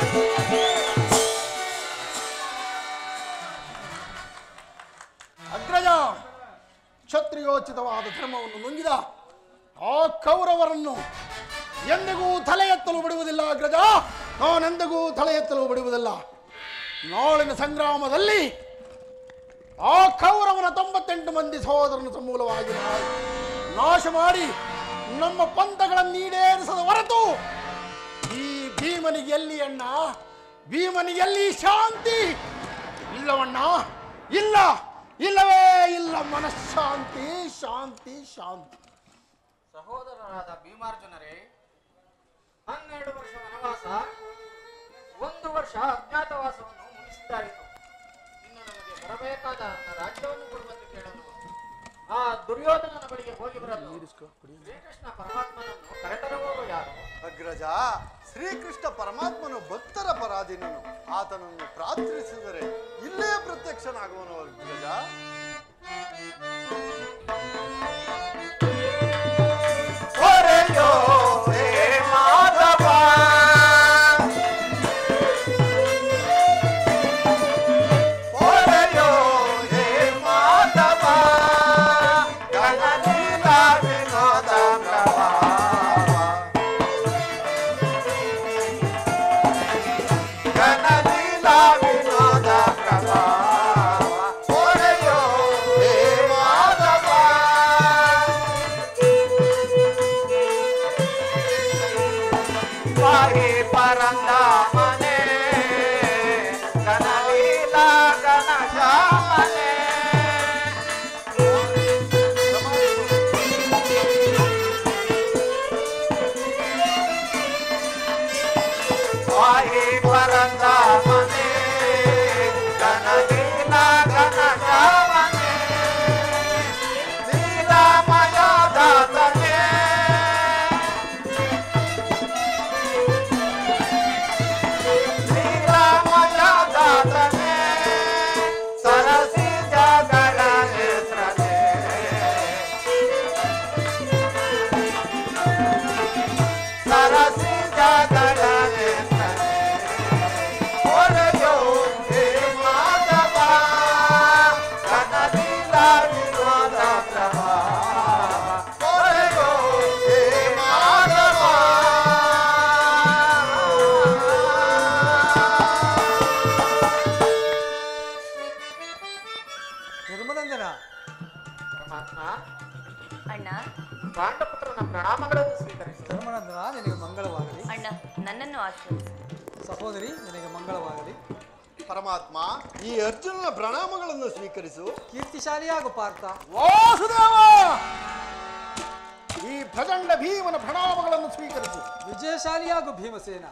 ಅಗ್ರಜ ಕ್ಷತ್ರಿಯೋಚಿತವಾದ ಧರ್ಮವನ್ನು ನುಂಗಿದ ಆ ಕೌರವರನ್ನು ಎಂದಿಗೂ ತಲೆ ಎತ್ತಲು ಬಿಡುವುದಿಲ್ಲ ಅಗ್ರಜ ನಾನೆಂದಿಗೂ ತಲೆ ಎತ್ತಲು ಬಿಡುವುದಿಲ್ಲ ನಾಳಿನ ಸಂಗ್ರಾಮದಲ್ಲಿ ಆ ಕೌರವನ ತೊಂಬತ್ತೆಂಟು ಮಂದಿ ಸಹೋದರನ ಸಮೂಲವಾಗಿ ನಾವು ನಾಶ ಮಾಡಿ ನಮ್ಮ ಪಂಥಗಳನ್ನು ಈಡೇರಿಸದ ಹೊರತು ಈ ಭೀಮನಿಗೆ ಎಲ್ಲಿ ಅಣ್ಣ ಭೀಮನಿಗೆ ಎಲ್ಲಿ ಶಾಂತಿ ಇಲ್ಲವಣ್ಣ ಇಲ್ಲ ಇಲ್ಲವೇ ಇಲ್ಲ ಮನಃಶಾಂತಿ ಶಾಂತಿ ಶಾಂತಿ ಸಹೋದರರಾದ ಭೀಮಾರ್ಜುನರೇ ಹನ್ನೆರಡು ವರ್ಷ ವನವಾಸ ಒಂದು ವರ್ಷ ಅಜ್ಞಾತವಾಸವನ್ನು ಮುಗಿಸಿದ್ದಾಯಿತು ಇನ್ನು ನಮಗೆ ಬರಬೇಕಾದ ನನ್ನ ರಾಜ್ಯವನ್ನು ಕೊಡುವಂತೆ ಕೇಳಲು ಆ ದುರ್ಯೋಧನನ ಬಳಿಗೆ ಹೋಗಿ ಬರಲು ಶ್ರೀಕೃಷ್ಣ ಪರಮಾತ್ಮನನ್ನು ಕರೆತರುವವರು ಯಾರು ಅಗ್ರಜ ಶ್ರೀಕೃಷ್ಣ ಪರಮಾತ್ಮನು ಭಕ್ತರ ಪರಾಧೀನನು ಆತನನ್ನು ಪ್ರಾರ್ಥಿಸಿದರೆ ಇಲ್ಲೇ ಪ್ರತ್ಯಕ್ಷನಾಗುವನು ಅಗ್ರಜ ನಿರ್ಮಲಂದನ ಪರಮಾತ್ಮ ಅಣ್ಣ ಪಾಂಡಪುತ್ರನ ಪ್ರಣಾಮಗಳನ್ನು ಸ್ವೀಕರಿಸಿ ಧರ್ಮನಂದನ ನಿನಗೆ ಮಂಗಳವಾಗಲಿ ಅಣ್ಣ ನನ್ನನ್ನು ಆಶೀರ್ವದಿಸು ಸಹೋದರಿ ನಿನಗೆ ಮಂಗಳವಾಗಲಿ ಪರಮಾತ್ಮ ಈ ಅರ್ಜುನನ ಪ್ರಣಾಮಗಳನ್ನು ಸ್ವೀಕರಿಸು ಕೀರ್ತಿಶಾಲಿಯಾಗು ಪಾರ್ಥ ವಾಸುದೇವ ಈ ಭಜಂಡ ಭೀಮನ ಪ್ರಣಾಮಗಳನ್ನು ಸ್ವೀಕರಿಸು ವಿಜಯಶಾಲಿಯಾಗು ಭೀಮಸೇನ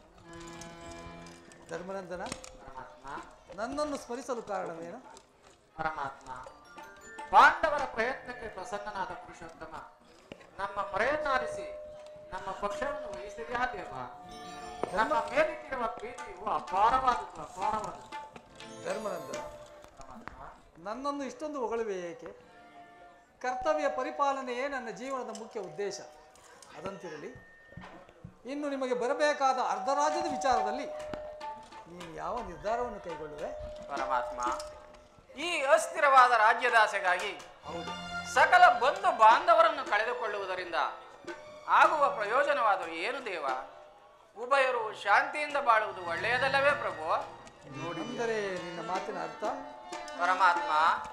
ಧರ್ಮನಂದನ ಪರಮಾತ್ಮ ನನ್ನನ್ನು ಸ್ಮರಿಸಲು ಕಾರಣವೇನು ಪರಮಾತ್ಮ ಪಾಂಡವರ ಪ್ರಯತ್ನಕ್ಕೆ ಪ್ರಸನ್ನನಾದ ಪುರುಷೋತ್ತಮ ನಮ್ಮ ಮೊರೆಯನ್ನಾಲಿಸಿ ನಮ್ಮ ಪಕ್ಷವನ್ನು ವಹಿಸಿದ್ಯಾ ದೇವ ನಮ್ಮ ಮೇಲಿಟ್ಟಿರುವ ಪ್ರೀತಿಯು ಅಪಾರವಾದದ್ದು ಅಪಾರವಾದದ್ದು ಧರ್ಮನಂದನ ಪರಮಾತ್ಮ ನನ್ನನ್ನು ಇಷ್ಟೊಂದು ಹೊಗಳುವೆ ಏಕೆ ಕರ್ತವ್ಯ ಪರಿಪಾಲನೆಯೇ ನನ್ನ ಜೀವನದ ಮುಖ್ಯ ಉದ್ದೇಶ ಅದಂತಿರಲಿ ಇನ್ನು ನಿಮಗೆ ಬರಬೇಕಾದ ಅರ್ಧ ರಾಜ್ಯದ ವಿಚಾರದಲ್ಲಿ ನೀನು ಯಾವ ನಿರ್ಧಾರವನ್ನು ಕೈಗೊಳ್ಳುವೆ ಪರಮಾತ್ಮ ಈ ಅಸ್ಥಿರವಾದ ರಾಜ್ಯದಾಸೆಗಾಗಿ ಸಕಲ ಬಂಧು ಬಾಂಧವರನ್ನು ಕಳೆದುಕೊಳ್ಳುವುದರಿಂದ ಆಗುವ ಪ್ರಯೋಜನವಾದರೂ ಏನು ದೇವ ಉಭಯರು ಶಾಂತಿಯಿಂದ ಬಾಳುವುದು ಒಳ್ಳೆಯದಲ್ಲವೇ ಪ್ರಭು ಅಂದರೆ ನಿನ್ನ ಮಾತಿನ ಅರ್ಥ ಪರಮಾತ್ಮ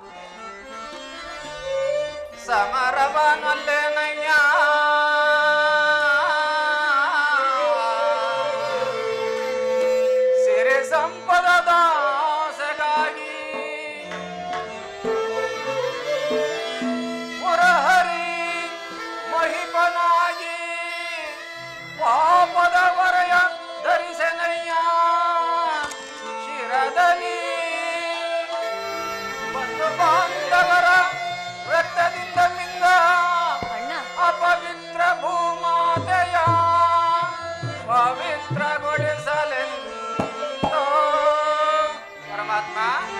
ಸಮರವನಲ್ಲೇನಯ್ಯ ಸಿರಿ ಸಂಪದದ ಆಸೆಗಾಗಿ ಮುರಹರಿ ಮಹಿಪನಾಗಿ ಪಾಪದ ವರಯ ಧರಿಸನಯ್ಯ ಶಿರದಲ್ಲಿ ಬಂಧು ಬಾಂಧವರ ರಕ್ತದಿಂದ ಮಿಂದ ಅಣ್ಣ ಅಪವಿತ್ರ ಭೂಮಾತೆಯ ಪವಿತ್ರಗೊಳಿಸಲೆಂದು ಪರಮಾತ್ಮ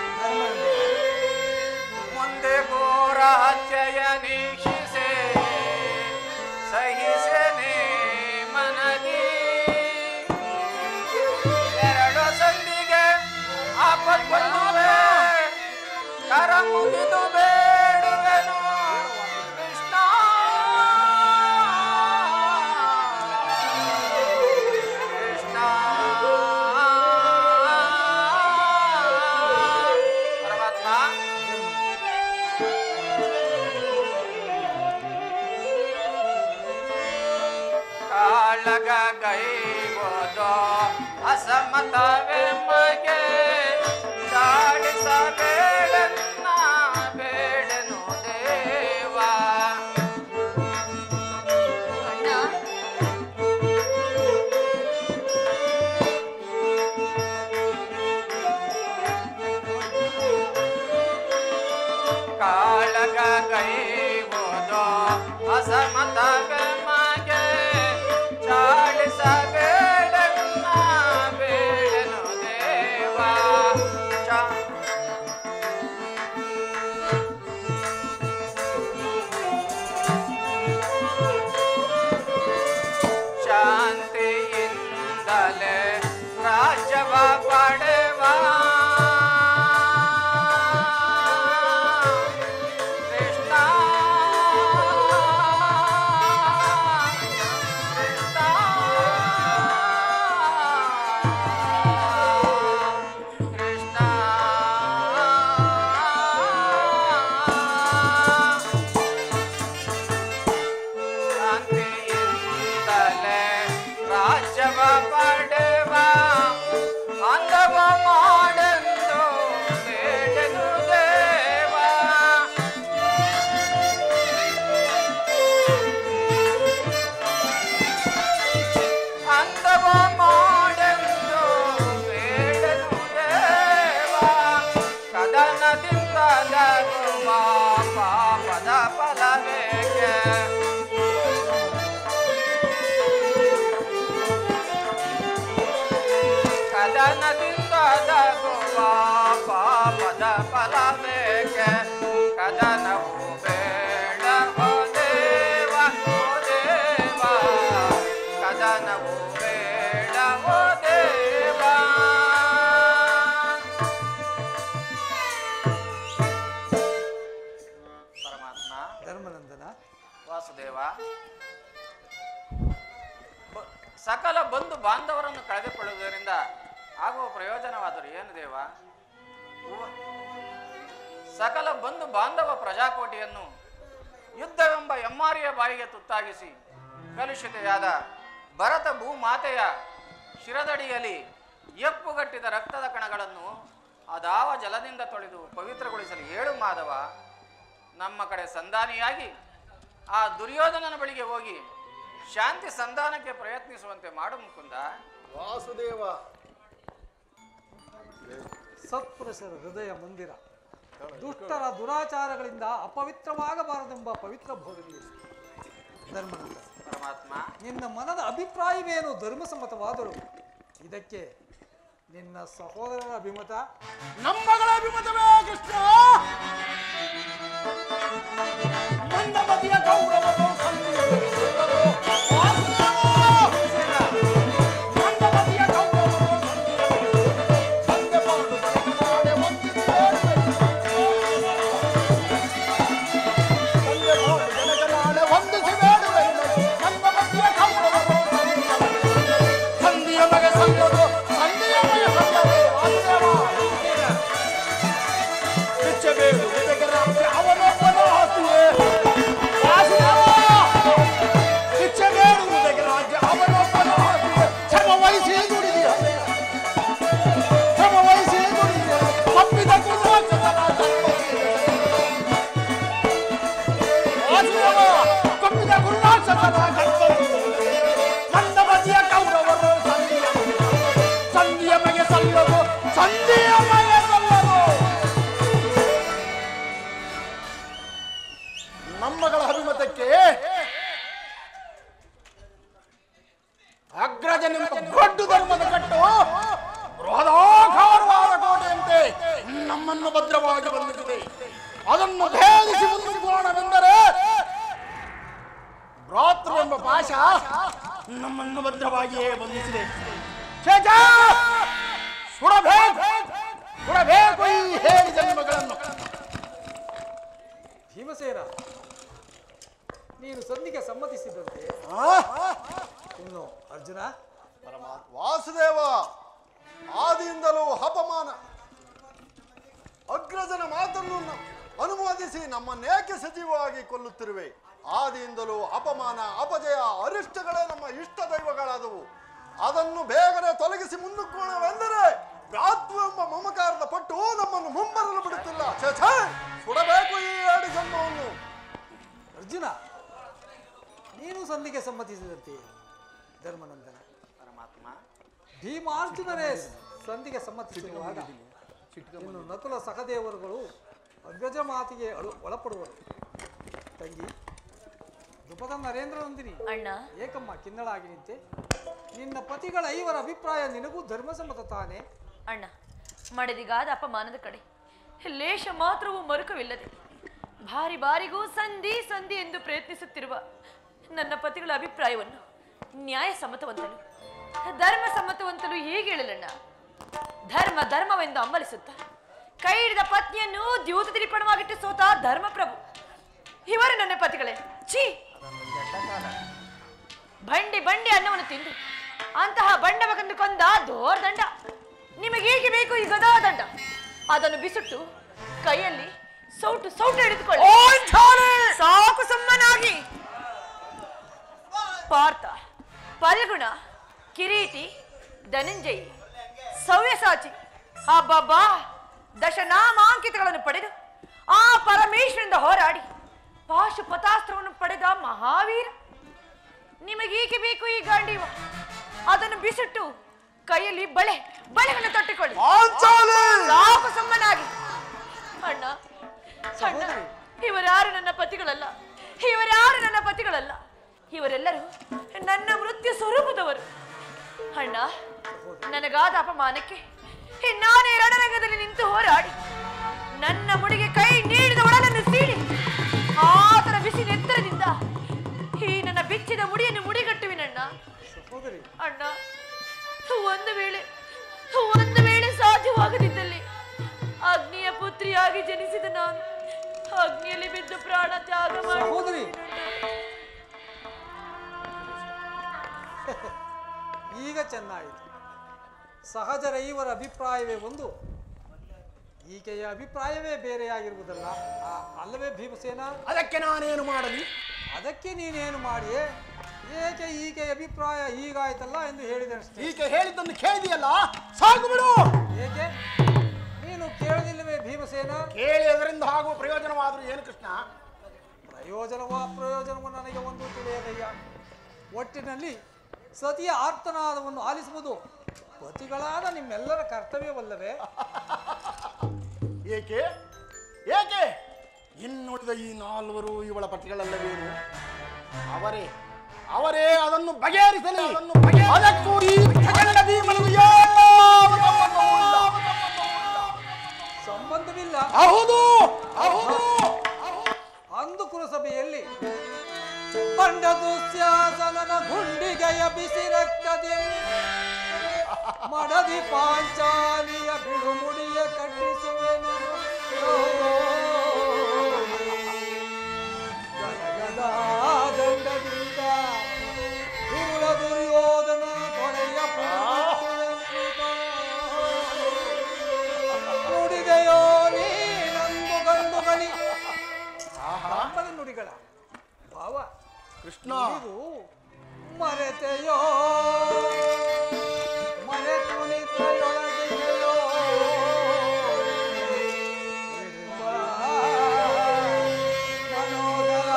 ಮುಂದೆ ಘೋರ ಹತ್ಯೆಯ ನೀಕ್ಷಿಸೆ ಸಹಿಸೆನೆ ಮನದಿ ಎರಡು ಸಂಧಿಗೆ ಆಪತ್ಕೊಳ್ಳುವೆ ಕರ ಮುಗಿದು ಬೇಡುವೆನು ಕೃಷ್ಣ ಕೃಷ್ಣ ಪರಮಾತ್ಮ ಕಾಳಗ ಗೈಗೋದೋ ಅಸಮತವೆಂಬಗೆ ಸಾಡಿಸಬೇಡನ್ನ ಬೇಡನು ದೇವ ಅಣ್ಣ ಕಾಳಗ ಗೈ ಸಮತವೆ ಮಗೆ ಚಾಳಿಸಬೇಡನ್ನ ಬೇಡನು ದೇವ ಚಾ ಶಾಂತಿಯಿಂದಲೇ ರಾಜ್ಯವ ಪಡೆವ ಕೃಷ್ಣ ಕೃಷ್ಣ ಕೃಷ್ಣ ಶಾಂತಿಯಿಂದಲೇ ರಾಜ್ಯವ ಪಡೆವ ಅಂದವ ಮಾಡೆಂದು ಬೇಡನು ದೇವ ಅಂದವ ಮಾಡೆಂದು ಬೇಡನು ದೇವ ಕದನದಿಂದ ದಗುವ ಪಾಪದ ಫಲವೇಕೆ ಕದನದಿಂದ ದಗುವ ಪಾಪದ ಫಲವೇಕೆ ಕದನವು ಬೇಡ ಓ ದೇವ ಓ ದೇವ ಕದನವು ಬೇಡ ಓ ದೇವ ಪರಮಾತ್ಮ ಧರ್ಮನಂದನ ವಾಸುದೇವ ಬ- ಸಕಲ ಬಂಧು ಬಾಂಧವರನ್ನು ಕಳೆದುಕೊಳ್ಳುವುದರಿಂದ ಆಗುವ ಪ್ರಯೋಜನವಾದರೂ ಏನು ದೇವ ಉವ- ಸಕಲ ಬಂಧು ಬಾಂಧವ ಪ್ರಜಾಕೋಟಿಯನ್ನು ಯುದ್ಧವೆಂಬ ಎಮ್ಮಾರಿಯ ಬಾಯಿಗೆ ತುತ್ತಾಗಿಸಿ ಕಲುಷಿತೆಯಾದ ಭರತ ಭೂಮಾತೆಯ ಶಿರದಡಿಯಲ್ಲಿ ಎಪ್ಪುಗಟ್ಟಿದ ರಕ್ತದ ಕಣಗಳನ್ನು ಅದಾವ ಜಲದಿಂದ ತೊಳೆದು ಪವಿತ್ರಗೊಳಿಸಲು ಏಳು ಮಾಧವ ನಮ್ಮ ಕಡೆ ಸಂಧಾನಿಯಾಗಿ ಆ ದುರ್ಯೋಧನನ ಬಳಿಗೆ ಹೋಗಿ ಶಾಂತಿ ಸಂಧಾನಕ್ಕೆ ಪ್ರಯತ್ನಿಸುವಂತೆ ಮಾಡು ಮುಕುಂದ ವಾಸುದೇವ ಸತ್ಪುರುಷರ ಹೃದಯ ಮಂದಿರ ದುಷ್ಟರ ದುರಾಚಾರಗಳಿಂದ ಅಪವಿತ್ರವಾಗಬಾರದೆಂಬ ಪವಿತ್ರ ಬೋಧನೆ ಧರ್ಮನಂದ ಪರಮಾತ್ಮ ನಿನ್ನ ಮನದ ಅಭಿಪ್ರಾಯವೇನು ಧರ್ಮಸಮ್ಮತವಾದರೂ ಇದಕ್ಕೆ ನಿನ್ನ ಸಹೋದರರ ಅಭಿಮತ ನಮ್ಮಗಳ ಅಭಿಮತವೇ ಕೃಷ್ಣ ಮಂದಮತಿಯ ಕೌರವರು ಸಂಧಿಯಲ್ಲಿರುವರು. ವಾಸುದೇವ! ಮಂದಮತಿಯ ಕೌರವರು ಸಂಧಿಯಲ್ಲಿರುವರು. ಸಂಧೆ ಮಾಡು ಬಳಿಕ ನಾಳೆ ವಂದಿಸಿ ಬೇಡುವೆ. ಸಂಧೆ ಮಾಡು ಬಳಿಕ ನಾಳೆ ವಂದಿಸಿ ಬೇಡುವೆ. ಮಂದಮತಿಯ ಕೌರವರು ಸಂಧಿಯಲ್ಲಿರುವರು. ಸಂಧಿಯ ಮಗೆ ಸಲ್ಲದು ಸಂಧಿಯ ಮಗೆ ಸಲ್ಲದು ವಾಸುದೇವ ಬಿಚ್ಚಬೇಡು ಉದಗರಾತ್ರಿ ಅವನೊಬ್ಬನ ಆಸ್ತಿಯೇ ವಾಸುದೇವ ಬಿಚ್ಚಬೇಡು ಉದಗರಾಜ್ಯ ಅವನೊಬ್ಬನ ಆಸ್ತಿಯೇ ಶ್ರಮ ವಹಿಸಿ ದುಡಿದಿಯ ಶ್ರಮ ವಹಿಸಿ ದುಡಿದಿಯ ತಪ್ಪಿದ ಕುರುವಾಚಕನ ವಾಸುದೇವ ತಪ್ಪಿದ ಗುರುರಾಕ್ಷಸನ ಮಂದಮತಿಯ ಕೌರವರು ಸಂಧಿಯ ಸಂಧಿಯ ಮಗೆ ಸಲ್ಲದು ಸಂಧಿಯ ಮಗೆ ಸಲ್ಲದು ನಮ್ಮಗಳ ಅಭಿಮತಕ್ಕೆ ಅಗ್ರಜನೆಂಬ ಗೊಡ್ಡು ಧರ್ಮದ ಕಟ್ಟು ಬೃಹದಾಕಾರವಾದ ಕೋಟೆಯಂತೆ ನಮ್ಮನ್ನು ಭದ್ರವಾಗಿ ಬಂದಿದೆ ಅದನ್ನು ಭೇದಿಸಿ ಮುಂದುಕೋಣವೆಂದರೆ ಭ್ರಾತೃ ಎಂಬ ಪಾಶ ನಮ್ಮನ್ನು ಭದ್ರವಾಗಿಯೇ ಬಂಧಿಸಿದೆ ಛೇಚ! ಸುಡಬೇಕು ಸುಡಬೇಕು ಈ ಹೇಳಿ ಜನ್ಮಗಳನ್ನು ಭೀಮಸೇನ ನೀನು ಸಂಧಿಗೆ ಸಮ್ಮತಿಸಿದಂತೆ ಇನ್ನು ಅರ್ಜುನ ಪರಮಾತ್ಮ ವಾಸುದೇವ ಆದಿಯಿಂದಲೂ ಅಪಮಾನ ಅಗ್ರಜನ ಮಾತನ್ನು ನ- ಅನುಮೋದಿಸಿ ನಮ್ಮನ್ನೇಕೆ ಸಜೀವವಾಗಿ ಕೊಲ್ಲುತ್ತಿರುವೆ ಆದಿಯಿಂದಲೂ ಅಪಮಾನ ಅಪಜಯ ಅರಿಷ್ಟಗಳೇ ನಮ್ಮ ಇಷ್ಟ ದೈವಗಳಾದವು ಅದನ್ನು ಬೇಗನೆ ತೊಲಗಿಸಿ ಮುಂದಕ್ಕೋಣವೆಂದರೆ ಭ್ರಾತೃ ಎಂಬ ಮಮಕಾರದ ಪಟ್ಟು ನಮ್ಮನ್ನು ಮುಂಬರಲು ಬಿಡುತ್ತಿಲ್ಲ ಛೇ, ಛೇ! ಸುಡಬೇಕು ಈ ಏಳು ಜನ್ಮವನ್ನು ಅರ್ಜುನ ನೀನು ಸಂಧಿಗೆ ಸಮ್ಮತಿಸಿದಂತೆ ಧರ್ಮನಂದನ ಪರಮಾತ್ಮ ಭೀಮಾರ್ಜುನರೇ ಸಂಧಿಗೆ ಸಮ್ಮತಿಸಿರುವಾಗ ಇನ್ನು ನಕುಲ ಸಹದೇವರುಗಳು ಅಗ್ರಜ ಮಾತಿಗೆ ಅಳು ಒಳಪಡುವರು ತಂಗಿ ದ್ರುಪದ ನರೇಂದ್ರ ನಂದಿನಿ ಅಣ್ಣ ಏಕಮ್ಮ ಕಿನ್ನಳಾಗಿ ನಿಂತೆ ನಿನ್ನ ಪತಿಗಳ ಐವರ ಅಭಿಪ್ರಾಯ ನಿನಗೂ ಧರ್ಮಸಮ್ಮತ ತಾನೆ ಅಣ್ಣ ಮಡದಿಗಾದ ಅಪಮಾನದ ಕಡೆ ಲೇಷ ಮಾತ್ರವೂ ಮರುಕವಿಲ್ಲದೆ ಬಾರಿ ಬಾರಿಗೂ ಸಂಧಿ ಸಂಧಿ ಎಂದು ಪ್ರಯತ್ನಿಸುತ್ತಿರುವ ನನ್ನ ಪತಿಗಳ ಅಭಿಪ್ರಾಯವನ್ನು ನ್ಯಾಯ ಸಮ್ಮತವಂತಲು ಧರ್ಮ ಸಮ್ಮತವಂತಲು ಹೇಗೆ ಹೇಳಲಣ್ಣ ಧರ್ಮ ಧರ್ಮವೆಂದು ಹಂಬಲಿಸುತ್ತ ಕೈ ಹಿಡಿದ ಪತ್ನಿಯನ್ನು ದ್ಯೂತ ತಿರಿಪಣವಾಗಿಟ್ಟು ಸೋತ ಧರ್ಮಪ್ರಭು ಇವರು ನನ್ನ ಪತಿಗಳೇ ಛೀ ಬಂಡಿ ಬಂಡಿ ಅನ್ನವನ್ನು ತಿಂದು ಅಂತಹ ಬಂಡ ಮಗಂದು ಕೊಂದ ದೋರ್ದಂಡ ನಿಮಗೆ ಹೇಗೆ ಬೇಕು ಈ ಗದಾ ದಂಡ ಅದನ್ನು ಬಿಸುಟ್ಟು ಕೈಯಲ್ಲಿ ಸೌಟು ಸೌಟು ಹಿಡಿದುಕೊಳ್ಳಿ ಸಾಕು ಸುಮ್ಮನಾಗಿ ಪಾರ್ಥ ಪಲ್ಗುಣ ಕಿರೀಟಿ ಧನಂಜಯಿ ಸವ್ಯಸಾಚಿ ಅಬ್ಬಬ್ಬಾ ದಶನಾಮಾಂಕಿತಗಳನ್ನು ಪಡೆದು ಆ ಪರಮೇಶ್ವರಿಂದ ಹೋರಾಡಿ ಪಾಶುಪತಾಸ್ತ್ರವನ್ನು ಪಡೆದ ಮಹಾವೀರ ನಿಮಗೇಕೆ ಬೇಕು ಈ ಗಾಂಡೀವ ಅದನ್ನು ಬಿಸಿಟ್ಟು ಕೈಯಲ್ಲಿ ಬಳೆ ಬಳೆಗಳನ್ನು ತೊಟ್ಟಿಕೊಳ್ಳಿ ಸಾಕು ಸುಮ್ಮನಾಗಿ ಅಣ್ಣ ಅಣ್ಣ ಇವರ್ಯಾರು ನನ್ನ ಪತಿಗಳಲ್ಲ ಇವರ್ಯಾರು ನನ್ನ ಪತಿಗಳಲ್ಲ ಇವರೆಲ್ಲರೂ ನನ್ನ ಮೃತ್ಯು ಸ್ವರೂಪದವರು ಅಣ್ಣ ನನಗಾದ ಅಪಮಾನಕ್ಕೆ ನಾನೇ ರಣರಂಗದಲ್ಲಿ ನಿಂತು ಹೋರಾಡಿ ನನ್ನ ಮುಡಿಗೆ ಕೈ ನೀಡಿದ ಒಳನನ್ನು ಸೀಳಿ ಆತರ ಬಿಸಿ ನೆತ್ತರದಿಂದ ಈ ನನ್ನ ಬಿಚ್ಚಿದ ಮುಡಿಯನ್ನು ಮುಡಿಗಟ್ಟುವಿನಣ್ಣ ಸಹೋದರಿ ಅಣ್ಣ ಒಂದು ವೇಳೆ ಒಂದು ವೇಳೆ ಸಾಧ್ಯವಾಗದಿದ್ದಲ್ಲಿ ಅಗ್ನಿಯ ಪುತ್ರಿಯಾಗಿ ಜನಿಸಿದ ನಾನು ಅಗ್ನಿಯಲ್ಲಿ ಬಿದ್ದು ಪ್ರಾಣ ತ್ಯಾಗ ಮಾಡಿ ಸಹೋದರಿ ಈಗ ಚೆನ್ನಾಯಿತು ಸಹಜರ ಇವರ ಅಭಿಪ್ರಾಯವೇ ಒಂದು ಈಕೆಯ ಅಭಿಪ್ರಾಯವೇ ಬೇರೆಯಾಗಿರುವುದಲ್ಲ ಆ- ಅಲ್ಲವೇ ಭೀಮಸೇನ ಅದಕ್ಕೆ ನಾನೇನು ಮಾಡಲಿ ಅದಕ್ಕೆ ನೀನೇನು ಮಾಡಿಯೇ ಏಕೆ ಈಕೆ ಅಭಿಪ್ರಾಯ ಹೀಗಾಯ್ತಲ್ಲ ಎಂದು ಹೇಳಿದೆ ಅಷ್ಟೇ ಈಕೆ ಹೇಳಿದ್ದನ್ನು ಕೇಳಿದೆಯಲ್ಲ ಸಾಕು ಬಿಡು ಏಕೆ ನೀನು ಕೇಳಲಿಲ್ಲವೇ ಭೀಮಸೇನ ಕೇಳಿ ಅದರಿಂದ ಆಗುವ ಪ್ರಯೋಜನವಾದರೂ ಏನು ಕೃಷ್ಣ ಪ್ರಯೋಜನವೋ ಅಪ್ರಯೋಜನವೋ ನನಗೆ ಒಂದು ತಿಳಿಯದಯ್ಯ ಒಟ್ಟಿನಲ್ಲಿ ಸತಿಯ ಆರ್ತನಾದವನ್ನು ಆಲಿಸುವುದು ಪತಿಗಳಾದ ನಿಮ್ಮೆಲ್ಲರ ಕರ್ತವ್ಯವಲ್ಲವೇ ಏಕೆ ಏಕೆ ಇನ್ನುಳಿದ ಈ ನಾಲ್ವರು ಇವಳ ಪತಿಗಳಲ್ಲವೇನು ಅವರೇ ಅವರೇ ಅದನ್ನು ಬಗೆಹರಿಸಲಿ ಅದಕ್ಕೂ ಈ ಪ್ರಚಂಡ ಭೀಮನಿಗೂ ಯಾವ ಸಂಬಂಧವೂ ಇಲ್ಲ. ಸಂಬಂಧವಿಲ್ಲ ಹೌದು ಹೌದು ಅಂದು ಕುರುಸಭೆಯಲ್ಲಿ ಬಂಡ ದುಶ್ಯಾಸನನ ಗುಂಡಿಗೆಯ ಬಿಸಿ ರಕ್ತದೆ ಮಡದಿ ಪಾಂಚಾಲಿಯ ಬಿಡುಮುಡಿಯ ಕಟ್ಟಿಸುವೆನು ಗದಗದ ದಂಡದಿಂದ ಧೂಳ ದುರ್ಯೋಧನ ತೊಡೆಯ ನುಡಿದೆಯೋ ನೀನಂದು ಗಂಡುಗಲಿ ಬ್ರಾಹ್ಮಣ ನುಡಿಗಳ ಭಾವ ಕೃಷ್ಣ ಇದು ಮರೆತೆಯೋ ಮರೆತು ನಿದ್ರೆಯೊಳಗೆಯೋ ಇರುವ ಮನೋದರ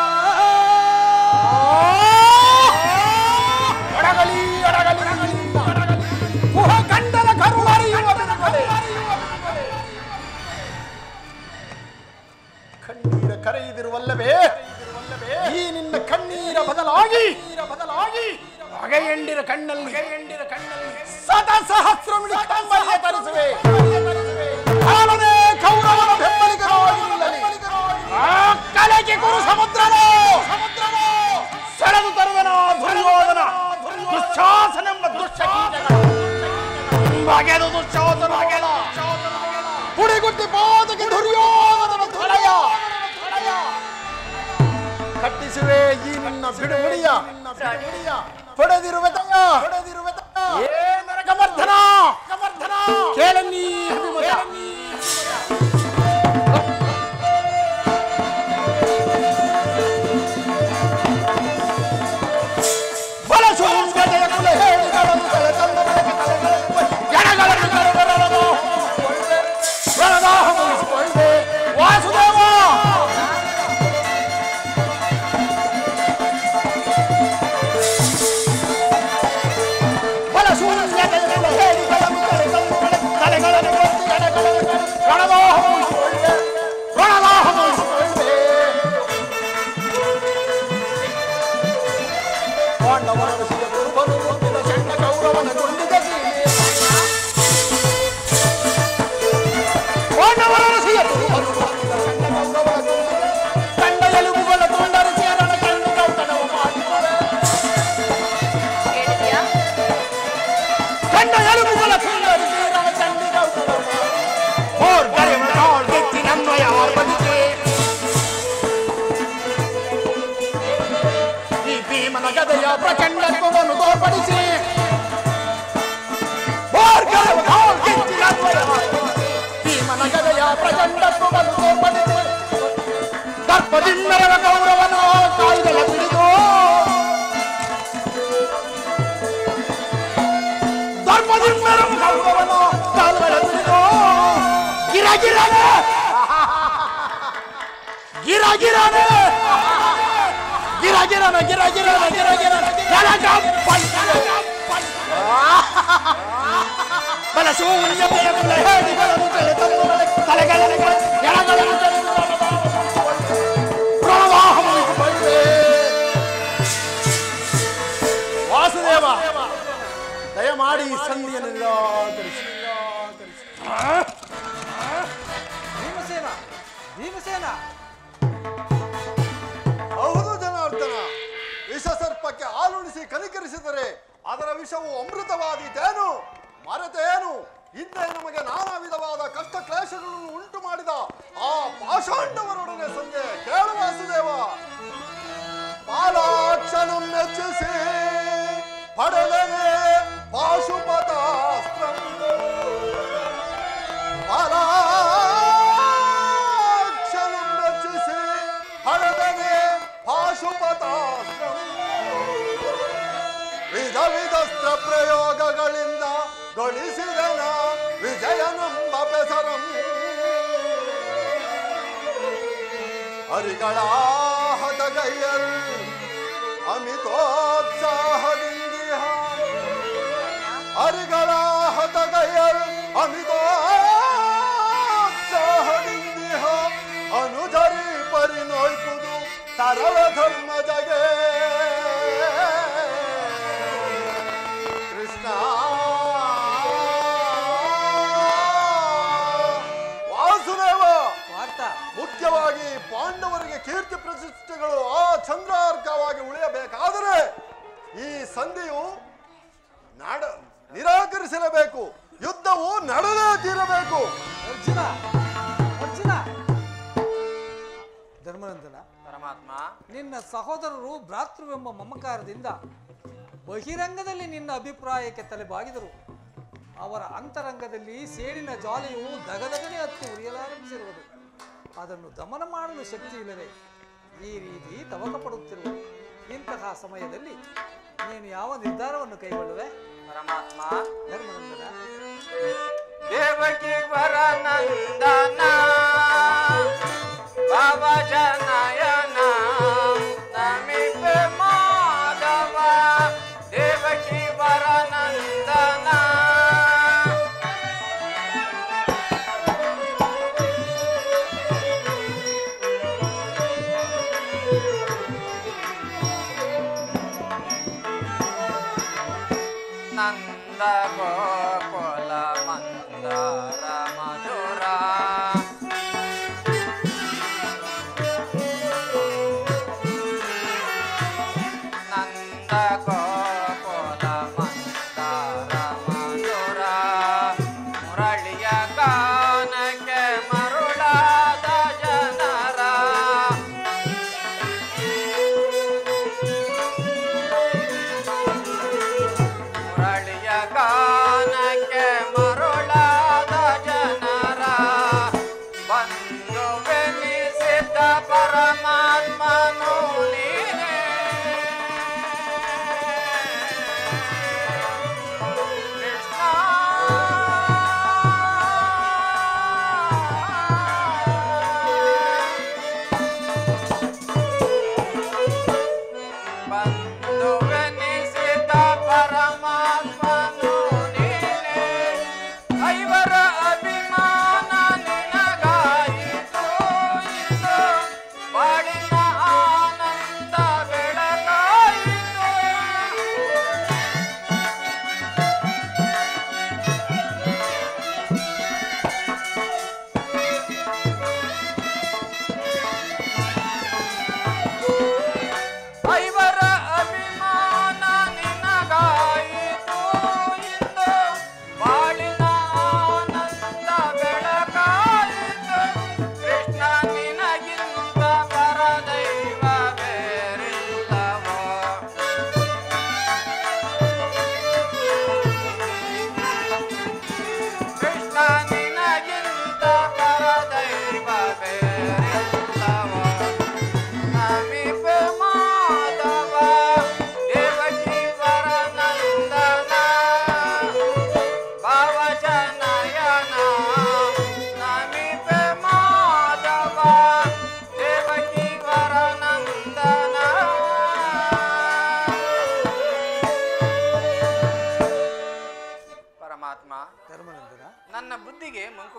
ಅಡಗಲಿ ಅಡಗಲಿ ಕುಹ ಕಂಡದ ಕರುಳರಿಯುವ ಬಿರುಗಡೆ. ಕಣ್ಣೀರ ಕರೆಯುತ್ತಿರುವಲ್ಲವೇ ಈ ನಿನ್ನ ಕಣ್ಣೀರ ಬದಲಾಗಿ ಬದಲಾಗಿ ಹೊಗೆಯೆಂಡಿರ ಕಣ್ಣಲ್ಲಿ ಹೊಗೆಯೆಂಡಿರ ಕಣ್ಣಲ್ಲಿ ಸತ ಸಹಸ್ರ ಕಮ್ಮಲಿಗೆ ತರಿಸುವೆ ಕಾಲನೇ ಕೌರವನ ಬೆಂಬಲಿಗರಾಗಿ ನಿಲ್ಲಲಿ. ಆ ಕಲೆಗೆ ಗುರು ಸಮುದ್ರನು ಸಮುದ್ರನು ಸೆಳೆದು ತರುವನ ದುರ್ಯೋಧನ ದುಶ್ಶಾಸನೆಂಬ ದುಷ್ಟ ಬಗೆದು ದುಶ್ಶಾಸನ ಹುಡಿಗುಟ್ಟಿ ಪಾದಕ್ಕೆ ದುರ್ಯೋಧನ ತೊಳೆಯ ಕಟ್ಟಿಸುವೆ ಈ ನಿನ್ನ ಬಿಡುಗುಡಿಯ ಪಡೆದಿರುವೆ ತಯ್ಯ ಪಡೆದಿರುವೆ ಏ ನರಕಮರ್ಧನ ಕಮರ್ಧನ ಕೇಳನ್ನೀ ಅಭಿಮತ ಬಲಶೂನ್ಯತೆಯ ಕುಲ ಹೇಳಿಗಳನ್ನು ತಲೆ ತಂದ ಬಳಿಕ ತಲೆಗಳನ್ನು ಎಡಗಳನ್ನು ಕರೆದರಳದು. ಪ್ರಣದಾಹಗೊಳಿಸಿಕೊಳ್ಳೆ. ವಾಸುದೇವ ಬಲಶೂನ್ಯತೆಯ ಕುಲ ಹೇಳಿಗಳನ್ನು ತಲೆ ತಂದ ಬಳಿಕ ತಲೆಗಳನ್ನು ಒತ್ತಿ ಎಡಗಳನ್ನು ಪ್ರಚಂಡತ್ವವನ್ನು ತೋರ್ಪಡಿಸಿ ಭಾರ್ಗವ ಗಾಂಧಿಯ ಭೀಮನ ಗದೆಯ ಪ್ರಚಂಡತ್ವವನ್ನು ತೋರ್ಪಡಿಸಿ ದರ್ಪದಿಂದರ ಗೌರವನ ಕಾಯ್ದೆಲ ಬಿಡಿದು ದರ್ಪದಿಂದರ ಗೌರವನ ಕಾಲ್ಗಳ ಬಿಡಿದು ಗಿರ ಗಿರನೆ ಗಿರ ಗಿರನೆ ಗಿರ ಗಿರನ ಗಿರ ಗಿರನ ಗಿರ ಗಿರನ ನನಗ ಬಲ ಶೂನ್ಯತೆಯ ಕುಲ ಹೇಡಿಗಳನ್ನು ತಲೆ ತಂದು ತಲೆಗಳಲ್ಲಿ ಎಳಗಳನ್ನು ತೆರೆದು ಪ್ರವಾಹವಾಗಿ ಬಂದೆ ವಾಸುದೇವ ದಯಮಾಡಿ ಈ ಸಂಧಿಯನ್ನು ನಿರಾಕರಿಸಿ ಭೀಮಸೇನ ಭೀಮಸೇನ ಹೌದು ಜನಾರ್ದನ ವಿಷಸರ್ಪಕ್ಕೆ ಹಾಲುಣಿಸಿ ಕನಿಕರಿಸಿದರೆ ಅದರ ವಿಷವು ಅಮೃತವಾದೀತೇನು ಮರೆತೇನು ಹಿಂದೆ ನಮಗೆ ನಾನಾ ವಿಧವಾದ ಕಷ್ಟ ಕ್ಲೇಶಗಳನ್ನು ಉಂಟು ಮಾಡಿದ ಆ ಪಾಷಾಂಡವರೊಡನೆ ಸಂಜೆ ಕೇಳು ವಾಸುದೇವ ಪಾಲಾಕ್ಷಣಂ ಮೆಚ್ಚಿಸಿ ಪಡೆದನೆ ಪಾಶುಪತಾಸ್ತ್ರಂ ಪಾಲಾಕ್ಷಣಂ ಮೆಚ್ಚಿಸಿ ಪಡೆದನೆ ಪಾಶುಪತಾಸ್ತ್ರಂ ವಿಧ ವಿಧಸ್ತ್ರ ಪ್ರಯೋಗಗಳಿಂದ ಗಳಿಸಿದನ ವಿಜಯನಂಬ ಬೆಸರಂ ಹರಿಗಳ ಹದಗೈಯಲ್ ಅಮಿತೋತ್ಸಾಹದಿಂದಿಹ ಹರಿಗಳ ಹದಗೈಯಲ್ ಅಮಿತೋತ್ಸಾಹದಿಂದಿಹ ಅನುಜರಿ ಪರಿನೋಯ್ಪುದು ತರಳ ಧರ್ಮ ಜಗೆ ಕೃಷ್ಣ ವಾಸುದೇವ ವಾರ್ತ ಮುಖ್ಯವಾಗಿ ಪಾಂಡವರಿಗೆ ಕೀರ್ತಿ ಪ್ರತಿಷ್ಠೆಗಳು ಆ ಚಂದ್ರಾರ್ಕವಾಗಿ ಉಳಿಯಬೇಕಾದರೆ ಈ ಸಂಧಿಯು ನಾಡ ನಿರಾಕರಿಸಲೇಬೇಕು ಯುದ್ಧವು ನಡೆದೇ ತೀರಬೇಕು ಅರ್ಜುನ ಅರ್ಜುನ ಧರ್ಮನಂದನ ಪರಮಾತ್ಮ ನಿನ್ನ ಸಹೋದರರು ಭ್ರಾತೃವೆಂಬ ಮಮಕಾರದಿಂದ ಬಹಿರಂಗದಲ್ಲಿ ನಿನ್ನ ಅಭಿಪ್ರಾಯಕ್ಕೆ ತಲೆಬಾಗಿದರು ಅವರ ಅಂತರಂಗದಲ್ಲಿ ಸೇಡಿನ ಜ್ವಾಲೆಯು ದಗದಗನೆ ಹತ್ತಿ ಉರಿಯಲಾರಂಭಿಸಿರುವುದು ಅದನ್ನು ದಮನ ಮಾಡಲು ಶಕ್ತಿ ಇಲ್ಲದೆ ಈ ರೀತಿ ತವಕ ಪಡುತ್ತಿರುವುದು ಇಂತಹ ಸಮಯದಲ್ಲಿ ನೀನು ಯಾವ ನಿರ್ಧಾರವನ್ನು ಕೈಗೊಳ್ಳುವೆ ಪರಮಾತ್ಮ ಧರ್ಮನಂದನ ದೇವಕಿ ವರನಂದನ ಭವ ಜನಯನ ನಮಿಪೆ ಮಾಧವ ದೇವಕಿ ವರನಂದನ ನಂದ ಗೋಕುಲ ಮಂದಾರ ಮಧುರ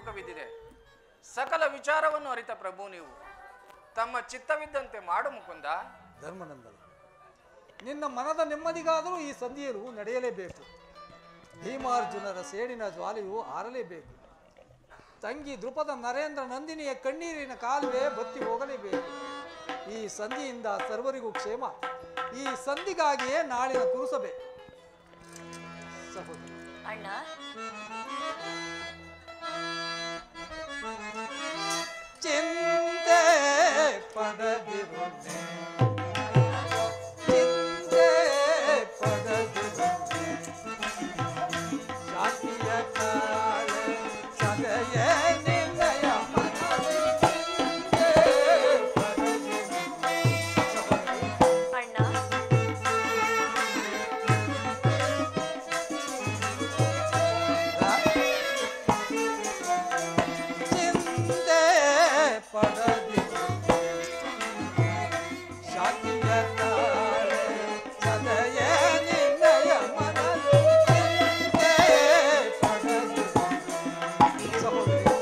ಪೂರ್ವಕವಿದ್ದಿದೆ ಸಕಲ ವಿಚಾರವನ್ನು ಅರಿತ ಪ್ರಭು ನೀವು ತಮ್ಮ ಚಿತ್ತವಿದ್ದಂತೆ ಮಾಡು ಮುಕುಂದ ಧರ್ಮನಂದನ ನಿನ್ನ ಮನದ ನೆಮ್ಮದಿಗಾದರೂ ಈ ಸಂಧಿಯಲು ನಡೆಯಲೇಬೇಕು ಭೀಮಾರ್ಜುನರ ಸೇಡಿನ ಜ್ವಾಲೆಯು ಆರಲೇಬೇಕು ತಂಗಿ ದೃಪದ ನರೇಂದ್ರ ನಂದಿನಿಯ ಕಣ್ಣೀರಿನ ಕಾಲುವೆ ಬತ್ತಿ ಹೋಗಲೇಬೇಕು ಈ ಸಂಧಿಯಿಂದ ಸರ್ವರಿಗೂ ಕ್ಷೇಮ ಈ ಸಂಧಿಗಾಗಿಯೇ ನಾಳಿನ ಕುರುಸಭೆ ಸಹೋದರ ಅಣ್ಣ ಚಿಂತೆ ಪಡದಿರು ಚಿಂತೆ ಪಡದಿರು ಶಾಂತಿಯ ಕಾಳೆ ಸದಯ ನಿನ್ನಯ ಮನದಲ್ಲಿ ಚಿಂತೆ ಪಡದಿರು. ಅಣ್ಣ ಚಿಂತೆ ಪಡದಿರು ಶಾಂತಿಯ ಕಾಳೆ ಸದಯ ನಿನ್ನಯ ಮನದಲ್ಲಿ ಚಿಂತೆ ಪಡದಿರು. ಸಹೋದರಿ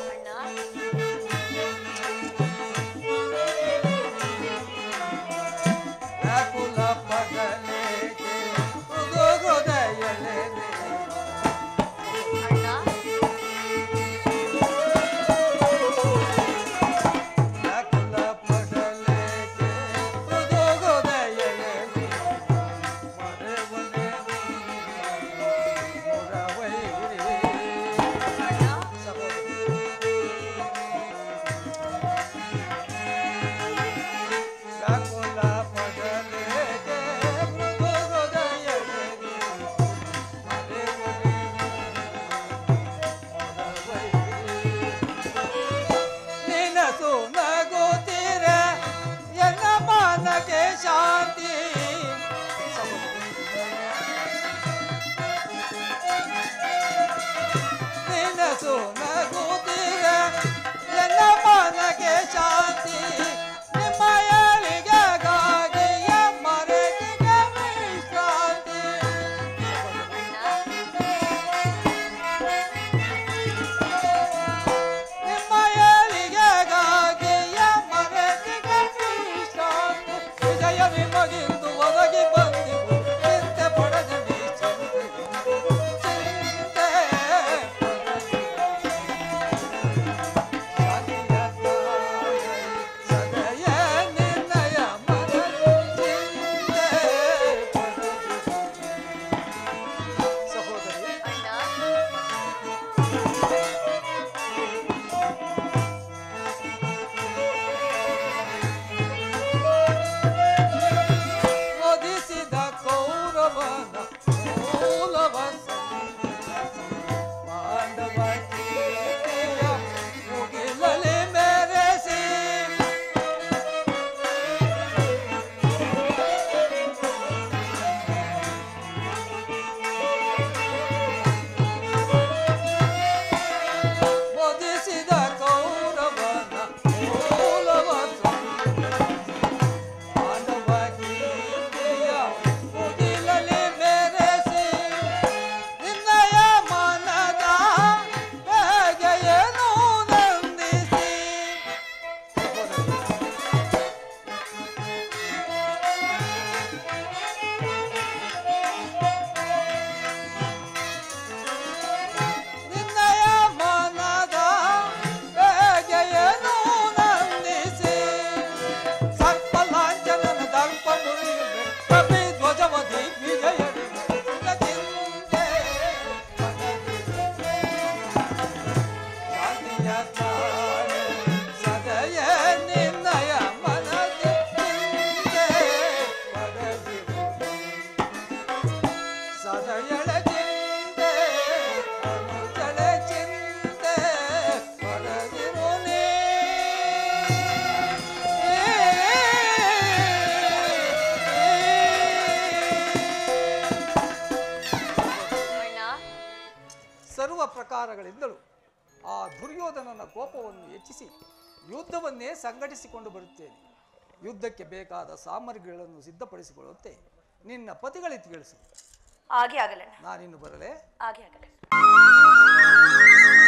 ವ್ಯಾಕುಲ ಪಡಲೇಕೆ ಮೃದು ಹೃದಯಳೆನೆ. ವ್ಯಾಕುಲ ಪಡಲೇಕೆ ಮೃದು ಹೃದಯಳೆನೆ. ಮರೆವನೆ ಮುರವೈರಿ. ಸಹೋದರಿ ವ್ಯಾಕುಲ ಪಡಲೇಕೆ ಮೃದು ಹೃದಯಳೆನೆ. ನಿನಸು ನಗುತ್ತೀರ ಎನ್ನ ಮನಕ್ಕೆ ಶಾಂತಿ ನಿನಸು ನಗುತ್ತೀರ ಎನ್ನ ಮನಕ್ಕೆ ಶಾಂತಿ ನಿಮ್ಮ ಏಳಿಗೆಗಾಗಿಯ ಮರೆತಿಗೆ ವಿಶ್ರಾಂತಿ ನಿಮ್ಮ ಏಳಿಗೆಗಾಗಿಯ ಮರೆತಿಗೆ ವಿಶ್ರಾಂತಿ ವಿಜಯ ನಿಮಗಿಂದು ಒದಗಿ ಬಂದಿವು ಚಿಂತೆ ಪಡದಡಿ ಚಿಂತೆ ಚಿಂತೆ ಸದಯ ನಿರ್ಣಯ ಮನದಿ ಚಿಂತೆ ಸಹೋದರಿ ಒದಿಸಿದ ಕೌರವನ ಮೂಲವ ಪಾಂಡವ ಕೀರ್ತಿಯ ಮುಗಿಲಲಿ ಮೆರೆಸಿ ಒದಿಸಿದ ಕೌರವನ ಮೂಲವ ಪಾಂಡವ ಕೀರ್ತಿಯ ಮುಗಿಲಲಿ ಮೆರೆಸಿ ನಿನ್ನಯ ಮನದ ಬೇಗೆಯನ್ನು ನಂದಿಸಿ ನಿನ್ನಯ ಮನದ ಬೇಗೆಯನ್ನು ನಂದಿಸಿ ಸರ್ಪ ಲಾಂಛನನ ದರ್ಪ ಮುರಿಯುವೆ ಕಪಿ ಧ್ವಜವದಿ ವಿಜಯಡಿ ಚಿಂತೆ ಶಾಂತಿಯ ತಾಳೆ ಸದಯ ನಿನ್ನಯ ಮನದಿ ಚಿಂತೆ ಪಡದಿರು ಸದಯಳ ಚಿಂತೆ ಅನುಜಳ ಚಿಂತೆ ಪಡದಿರು ನೀ ಸರ್ವ ಪ್ರಕಾರಗಳಿಂದಲೂ ಆ ದುರ್ಯೋಧನನ ಕೋಪವನ್ನು ಹೆಚ್ಚಿಸಿ ಯುದ್ಧವನ್ನೇ ಸಂಘಟಿಸಿಕೊಂಡು ಬರುತ್ತೇನೆ ಯುದ್ಧಕ್ಕೆ ಬೇಕಾದ ಸಾಮಗ್ರಿಗಳನ್ನು ಸಿದ್ಧಪಡಿಸಿಕೊಳ್ಳುವಂತೆ ನಿನ್ನ ಪತಿಗಳಿಗೆ ತಿಳಿಸು ಹಾಗೆ ಆಗಲ್ಲ ನಾನಿನ್ನು ಬರಲೇ ಹಾಗೆ ಆಗಲ್ಲ